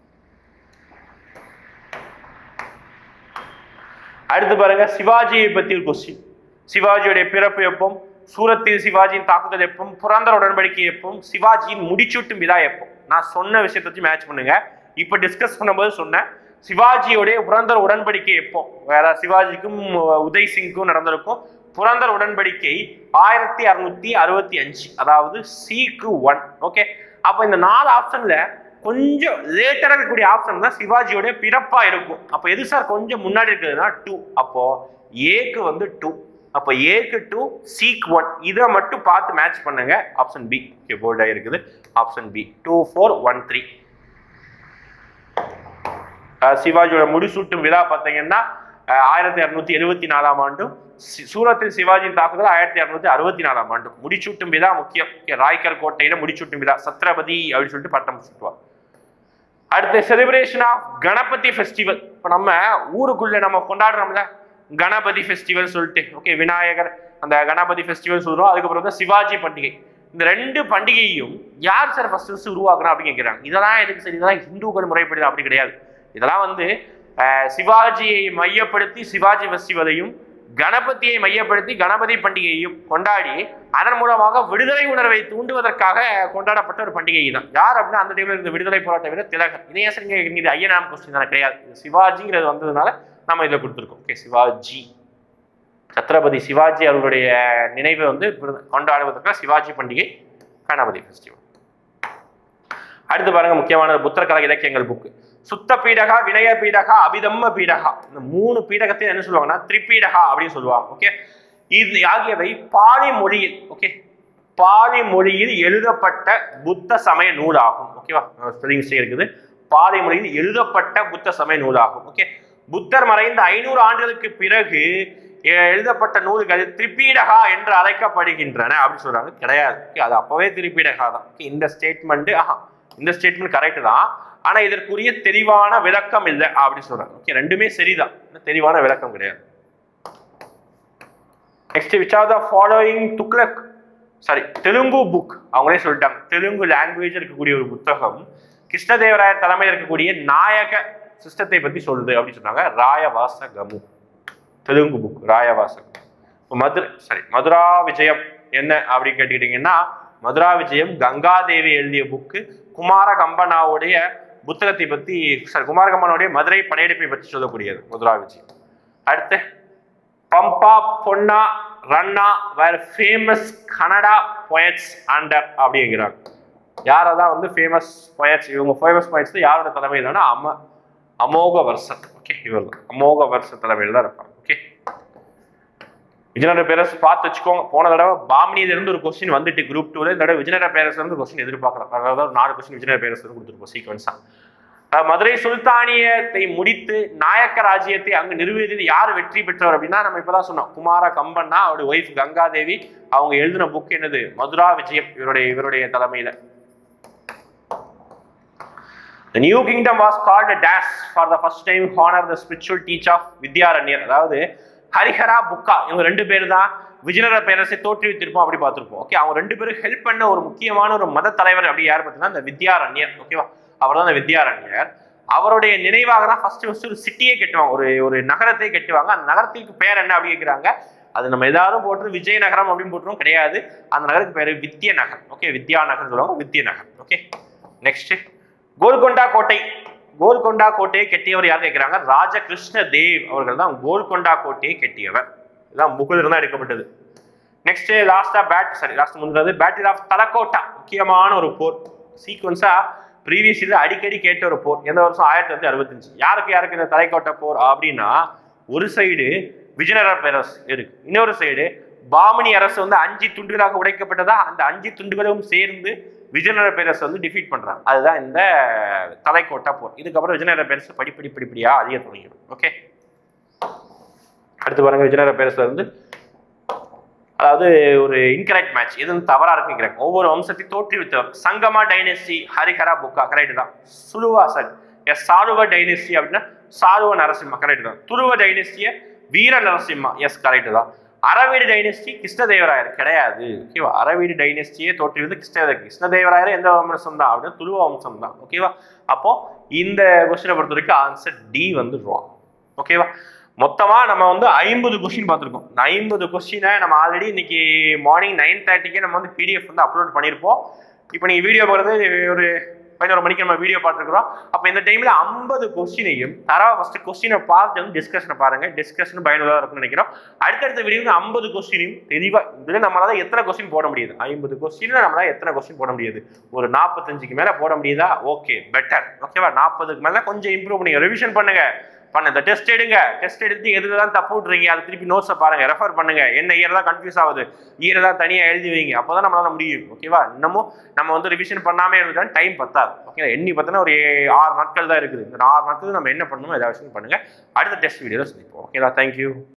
அடுத்து பாருங்க சிவாஜியை பத்தி ஒரு கொஸ்டின் சிவாஜியுடைய பிறப்பு எப்பவும் சூரத்தில் சிவாஜியின் தாக்குதல் எப்பவும் புரந்தர் உடன்படிக்கை எப்பவும் சிவாஜியின் முடிச்சூட்டும் விழா எப்பவும் நான் சொன்ன விஷயத்தை வச்சு மேட்ச் பண்ணுங்க இப்போ டிஸ்கஸ் பண்ணும்போது சொன்னேன் சிவாஜியோடைய புரந்தர் உடன்படிக்கை எப்போ வேற சிவாஜிக்கும் உதய் சிங்க்கும் நடந்திருக்கும் புரந்தர் உடன்படிக்கை ஆயிரத்தி அறுநூத்தி அறுபத்தி அஞ்சு அதாவது சிக்கு ஒன் ஓகே அப்போ இந்த நாலு ஆப்ஷன்ல கொஞ்சம் லேட்டராக இருக்கக்கூடிய ஆப்ஷன் தான் சிவாஜியோட பிறப்பா இருக்கும் அப்போ எது சார் கொஞ்சம் முன்னாடி இருக்குதுன்னா டூ அப்போ ஏக்கு வந்து டூ அப்போ ஏக்கு டூ சீக் ஒன் இதை மட்டும் பார்த்து மேட்ச் பண்ணுங்க ஆப்ஷன் பி ஓகே போல்டாக இருக்குது option B two four one three சிவாஜியோட முடிசூட்டும் விழா பார்த்தீங்கன்னா அஹ், ஆயிரத்தி இரநூத்தி எழுவத்தி நாலாம் ஆண்டும் சி- சூரத்தில் சிவாஜியின் தாக்குதல் ஆயிரத்தி இரநூத்தி அறுபத்தி நாலாம் ஆண்டும் முடிச்சூட்டும் விழா முக்கியம் Okay, ராய்கர் கோட்டையில முடிச்சூட்டும் விழா சத்ரபதி அப்படின்னு சொல்லிட்டு பட்டம் சுட்டுவார் அடுத்து செலிப்ரேஷன் ஆஃப் கணபதி ஃபெஸ்டிவல் இப்போ நம்ம ஊருக்குள்ள நம்ம கொண்டாடுறோம்ல கணபதி ஃபெஸ்டிவல் சொல்லிட்டு ஓகே விநாயகர் அந்த கணபதி ஃபெஸ்டிவல் சொல்றோம் அதுக்கப்புறம் வந்து சிவாஜி பண்டிகை இந்த ரெண்டு பண்டிகையும் யார் சார் ஃபர்ஸ்ட் ஃபர்ஸ்ட் உருவாக்குனா அப்படின்னு கேட்குறாங்க இதெல்லாம் எதுக்கு சரி இதெல்லாம் இந்துக்கள் முறைப்படுது அப்படி கிடையாது இதெல்லாம் வந்து அஹ், சிவாஜியை மையப்படுத்தி சிவாஜி ஃபெஸ்டிவலையும் கணபதியை மையப்படுத்தி கணபதி பண்டிகையையும் கொண்டாடி அதன் மூலமாக விடுதலை உணர்வை தூண்டுவதற்காக கொண்டாடப்பட்ட ஒரு பண்டிகை தான் யார் அப்படின்னா அந்த டைம்ல இருந்த விடுதலை போராட்ட வீரர் திலகர் இதே சரிங்க இது ஐயனாம் கொஸ்டின் தானே கிடையாது இது சிவாஜிங்கிறது வந்ததுனால நம்ம இதில் கொடுத்துருக்கோம் ஓகே சிவாஜி சத்ரபதி சிவாஜி அவர்களுடைய நினைவை வந்து கொண்டாடுவதற்காக சிவாஜி பண்டிகை கணபதி ஃபெஸ்டிவல் அடுத்து பாருங்க முக்கியமான புத்தர் கலை இலக்கியங்கள் புக்கு சுத்த பீடகா வினய பீடகா அபிதம்ம பீடகா இந்த மூணு பீடகத்தையும் என்ன சொல்லுவாங்கன்னா திரிபீடகா அப்படின்னு சொல்லுவாங்க ஓகே இது ஆகியவை பாலி மொழியில் ஓகே பாலி மொழியில் எழுதப்பட்ட புத்த சமய நூலாகும் ஓகேவா ஸ்பெல்லிங் மிஸ்டேக் இருக்குது பாலி மொழியில் எழுதப்பட்ட புத்த சமய நூலாகும் ஓகே புத்தர் மறைந்த ஐநூறு ஆண்டுகளுக்கு பிறகு எ- எழுதப்பட்ட நூல்கள் திரிபீடகா என்று அழைக்கப்படுகின்றன அப்படின்னு சொல்றாங்க கிடையாது Okay, அது அப்பவே திரிபீடகா தான் Okay, இந்த ஸ்டேட்மெண்ட் ஆஹா இந்த ஸ்டேட்மெண்ட் கரெக்ட் தான் ஆனா இதற்குரிய தெளிவான விளக்கம் இல்லை அப்படின்னு சொல்றாங்க ஓகே ரெண்டுமே சரிதான் ஆனா தெளிவான விளக்கம் கிடையாது next which are the following Tughlaq sorry Telugu book அவங்களே சொல்லிட்டாங்க தெலுங்கு லாங்குவேஜ் இருக்கக்கூடிய ஒரு புத்தகம் கிருஷ்ணதேவராயர் தலைமையில் இருக்கக்கூடிய நாயக சிஸ்டத்தை பத்தி சொல்லுது அப்படின்னு சொன்னாங்க ராயவாசகமு தெலுங்கு புக் ராயவாசகம் இப்போ மதுரை சாரி மதுரா விஜயம் என்ன அப்படின்னு கேட்டுக்கிட்டீங்கன்னா மதுரா விஜயம் கங்காதேவி எழுதிய புக்கு குமார கம்பனாவுடைய புத்தகத்தை பத்தி சாரி குமார கம்பனாவுடைய மதுரை படையெடுப்பை பற்றி சொல்லக்கூடியது மதுரா விஜயம் அடுத்து பம்பா பொன்னா ரன்னா வேற ஃபேமஸ் கனடா பொயட்ஸ் அண்டர் அப்படிங்கிறாங்க யாரை தான் வந்து ஃபேமஸ் பொயட்ஸ் இவங்க ஃபேமஸ் பொயட்ஸ் யாரோட தலைமையிலனா அம அமோக வருஷம் ஓகே இவர் தான் அமோக வருஷ தலைமையில் தான் இருப்பாங்க ஓகே விஜயநகர பேரரசு பார்த்து வச்சுக்கோங்க போன தடவை பாமினியில இருந்து ஒரு கொஸ்டின் வந்துட்டு குரூப் டூல இந்த தடவை விஜயநகர பேரரசுல இருந்து கொஸ்டின் எதிர்பார்க்கலாம் அதாவது ஒரு நாலு கொஸ்டின் விஜயநகர பேரரசு கொடுத்துருப்போம் சீக்வன்ஸா அஹ் மதுரை சுல்தானியத்தை முடித்து நாயக்க ராஜ்யத்தை அங்கு நிறுவியதில் யார் வெற்றி பெற்றவர் அப்படின்னா நம்ம இப்பதான் சொன்னோம் குமார கம்பன்னா அவருடைய ஒய்ஃப் கங்காதேவி அவங்க எழுதின புக் என்னது மதுரா விஜயம் இவருடைய இவருடைய தலைமையில The new kingdom was called a dash for the first time honor the spiritual teacher of வித்யாரண்யர் அதாவது ஹரிஹரா புக்கா இவங்க ரெண்டு பேர் தான் விஜயநகர பேரரசை தோற்றுவித்திருப்போம் அப்படி பார்த்திருப்போம் ஓகே அவங்க ரெண்டு பேரும் ஹெல்ப் பண்ண ஒரு முக்கியமான ஒரு மத தலைவர் அப்படி யார் பார்த்தீங்கன்னா இந்த வித்யாரண்யர் ஓகேவா அவர் தான் இந்த வித்யாரண்யர் அவருடைய நினைவாக தான் ஃபர்ஸ்ட் ஃபர்ஸ்ட் ஒரு சிட்டியே கட்டுவாங்க ஒரு ஒரு நகரத்தை கட்டுவாங்க அந்த நகரத்துக்கு பேர் என்ன அப்படி கேட்குறாங்க அது நம்ம ஏதாவது போட்டு விஜயநகரம் அப்படின்னு போட்டுரும் கிடையாது அந்த நகருக்கு பேர் வித்ய நகர் ஓகே வித்யா நகர் சொல்லுவாங்க வித்ய நகர் ஓகே நெக்ஸ்ட் கோல்கொண்டா கோட்டை கோல்கொண்டா கோட்டையை கட்டியவர் யார் கேட்கிறாங்க ராஜகிருஷ்ண தேவ் அவர்கள் தான் கோல்கொண்டா கோட்டையை கட்டியவர் இதுதான் புக்கில் தான் எடுக்கப்பட்டது நெக்ஸ்ட் லாஸ்டா பேட் சாரி லாஸ்ட் முன்னாடி பேட்டில் ஆஃப் தலக்கோட்டா முக்கியமான ஒரு போர் சீக்வன்ஸா ப்ரீவியஸ் இயர் அடிக்கடி கேட்ட ஒரு போர் எந்த வருஷம் ஆயிரத்தி தொள்ளாயிரத்தி அறுபத்தஞ்சு யாருக்கு யாருக்கு இந்த தலைக்கோட்டை போர் அப்படின்னா ஒரு சைடு விஜயநகர பேரரசு இருக்கு இன்னொரு சைடு பாமணி அரசு வந்து அஞ்சு துண்டுகளாக உடைக்கப்பட்டதா அந்த அஞ்சு துண்டுகளும் சேர்ந்து விஜயநகர பேரரசு வந்து டிஃபீட் பண்றாங்க அதுதான் இந்த தலைக்கோட்டை போர் இதுக்கப்புறம் விஜயநகர பேரரசு படிப்படி படிப்படியா அதிக தொடங்கிடும் ஓகே அடுத்து பாருங்க விஜயநகர பேரரசுல இருந்து அதாவது ஒரு இன்கரெக்ட் மேட்ச் எது வந்து தவறா இருக்கு கேட்குறேன் ஒவ்வொரு வம்சத்தை தோற்றுவித்தவர் சங்கமா டைனஸ்டி ஹரிஹரா புக்கா கரெக்ட் தான் Saluva sir yes Saluva dynasty அப்படின்னா சாலுவ நரசிம்மா கரெக்ட் தான் துருவ டைனஸ்டிய வீர நரசிம்மா எஸ் கரெக்ட் தான் அரவீடு டைனஸ்டி கிருஷ்ணதேவராயர் கிடையாது ஓகேவா அரவீடு டைனஸ்டியே தோற்றுவித்து கிருஷ்ணதேவ கிருஷ்ணதேவராயர் எந்த வம்சம் தான் அப்படின்னா துருவ வம்சம் தான் ஓகேவா அப்போ இந்த கொஸ்டினை பொறுத்த வரைக்கும் ஆன்சர் டி வந்து ராங் ஓகேவா மொத்தமா நம்ம வந்து ஐம்பது கொஸ்டின் பார்த்துருக்கோம் இந்த ஐம்பது கொஸ்டினை நம்ம ஆல்ரெடி இன்னைக்கு மார்னிங் நைன் தேர்ட்டிக்கே நம்ம வந்து பிடிஎஃப் வந்து அப்லோட் பண்ணியிருப்போம் இப்போ நீங்கள் வீடியோ பார்க்குறது ஒரு பதினோரு மணிக்கு நம்ம வீடியோ பார்த்துருக்குறோம் அப்போ இந்த டைமில் ஐம்பது கொஸ்டினையும் தரவா ஃபஸ்ட்டு கொஸ்டினை பார்த்து வந்து டிஸ்கஷனை பாருங்க டிஸ்கஷன் பயனுள்ளதாக இருக்கும்னு நினைக்கிறோம் அடுத்தடுத்த வீடியோவில் ஐம்பது கொஸ்டினையும் தெளிவாக இதில் நம்மளால எத்தனை கொஸ்டின் போட முடியுது ஐம்பது கொஸ்டினில் நம்மளால எத்தனை கொஸ்டின் போட முடியுது ஒரு நாற்பத்தஞ்சுக்கு மேலே போட முடியுதா ஓகே பெட்டர் ஓகேவா நாற்பதுக்கு மேலே கொஞ்சம் இம்ப்ரூவ் பண்ணுங்க ரிவிஷன் பண்ணுங்க பண்ண இந்த டெஸ்ட் எடுங்க டெஸ்ட் எடுத்து எதுலாம் தப்பு விட்றீங்க அது திருப்பி நோட்ஸை பாருங்க ரெஃபர் பண்ணுங்க என்ன இயர் தான் கன்ஃபியூஸ் ஆகுது இயர் தான் தனியாக எழுதி வைங்க அப்போதான் நம்மளால முடியும் ஓகேவா இன்னமும் நம்ம வந்து ரிவிஷன் பண்ணாமே இருந்தால் டைம் பத்தாது ஓகே எண்ணி பார்த்தோன்னா ஒரு ஆறு நாட்கள் தான் இருக்குது இந்த ஆறு நாட்கள் நம்ம என்ன பண்ணணுமோ ஏதாவது விஷயம் பண்ணுங்க அடுத்த டெஸ்ட் வீடியோவில் சந்திப்போம் ஓகேவா தேங்க்யூ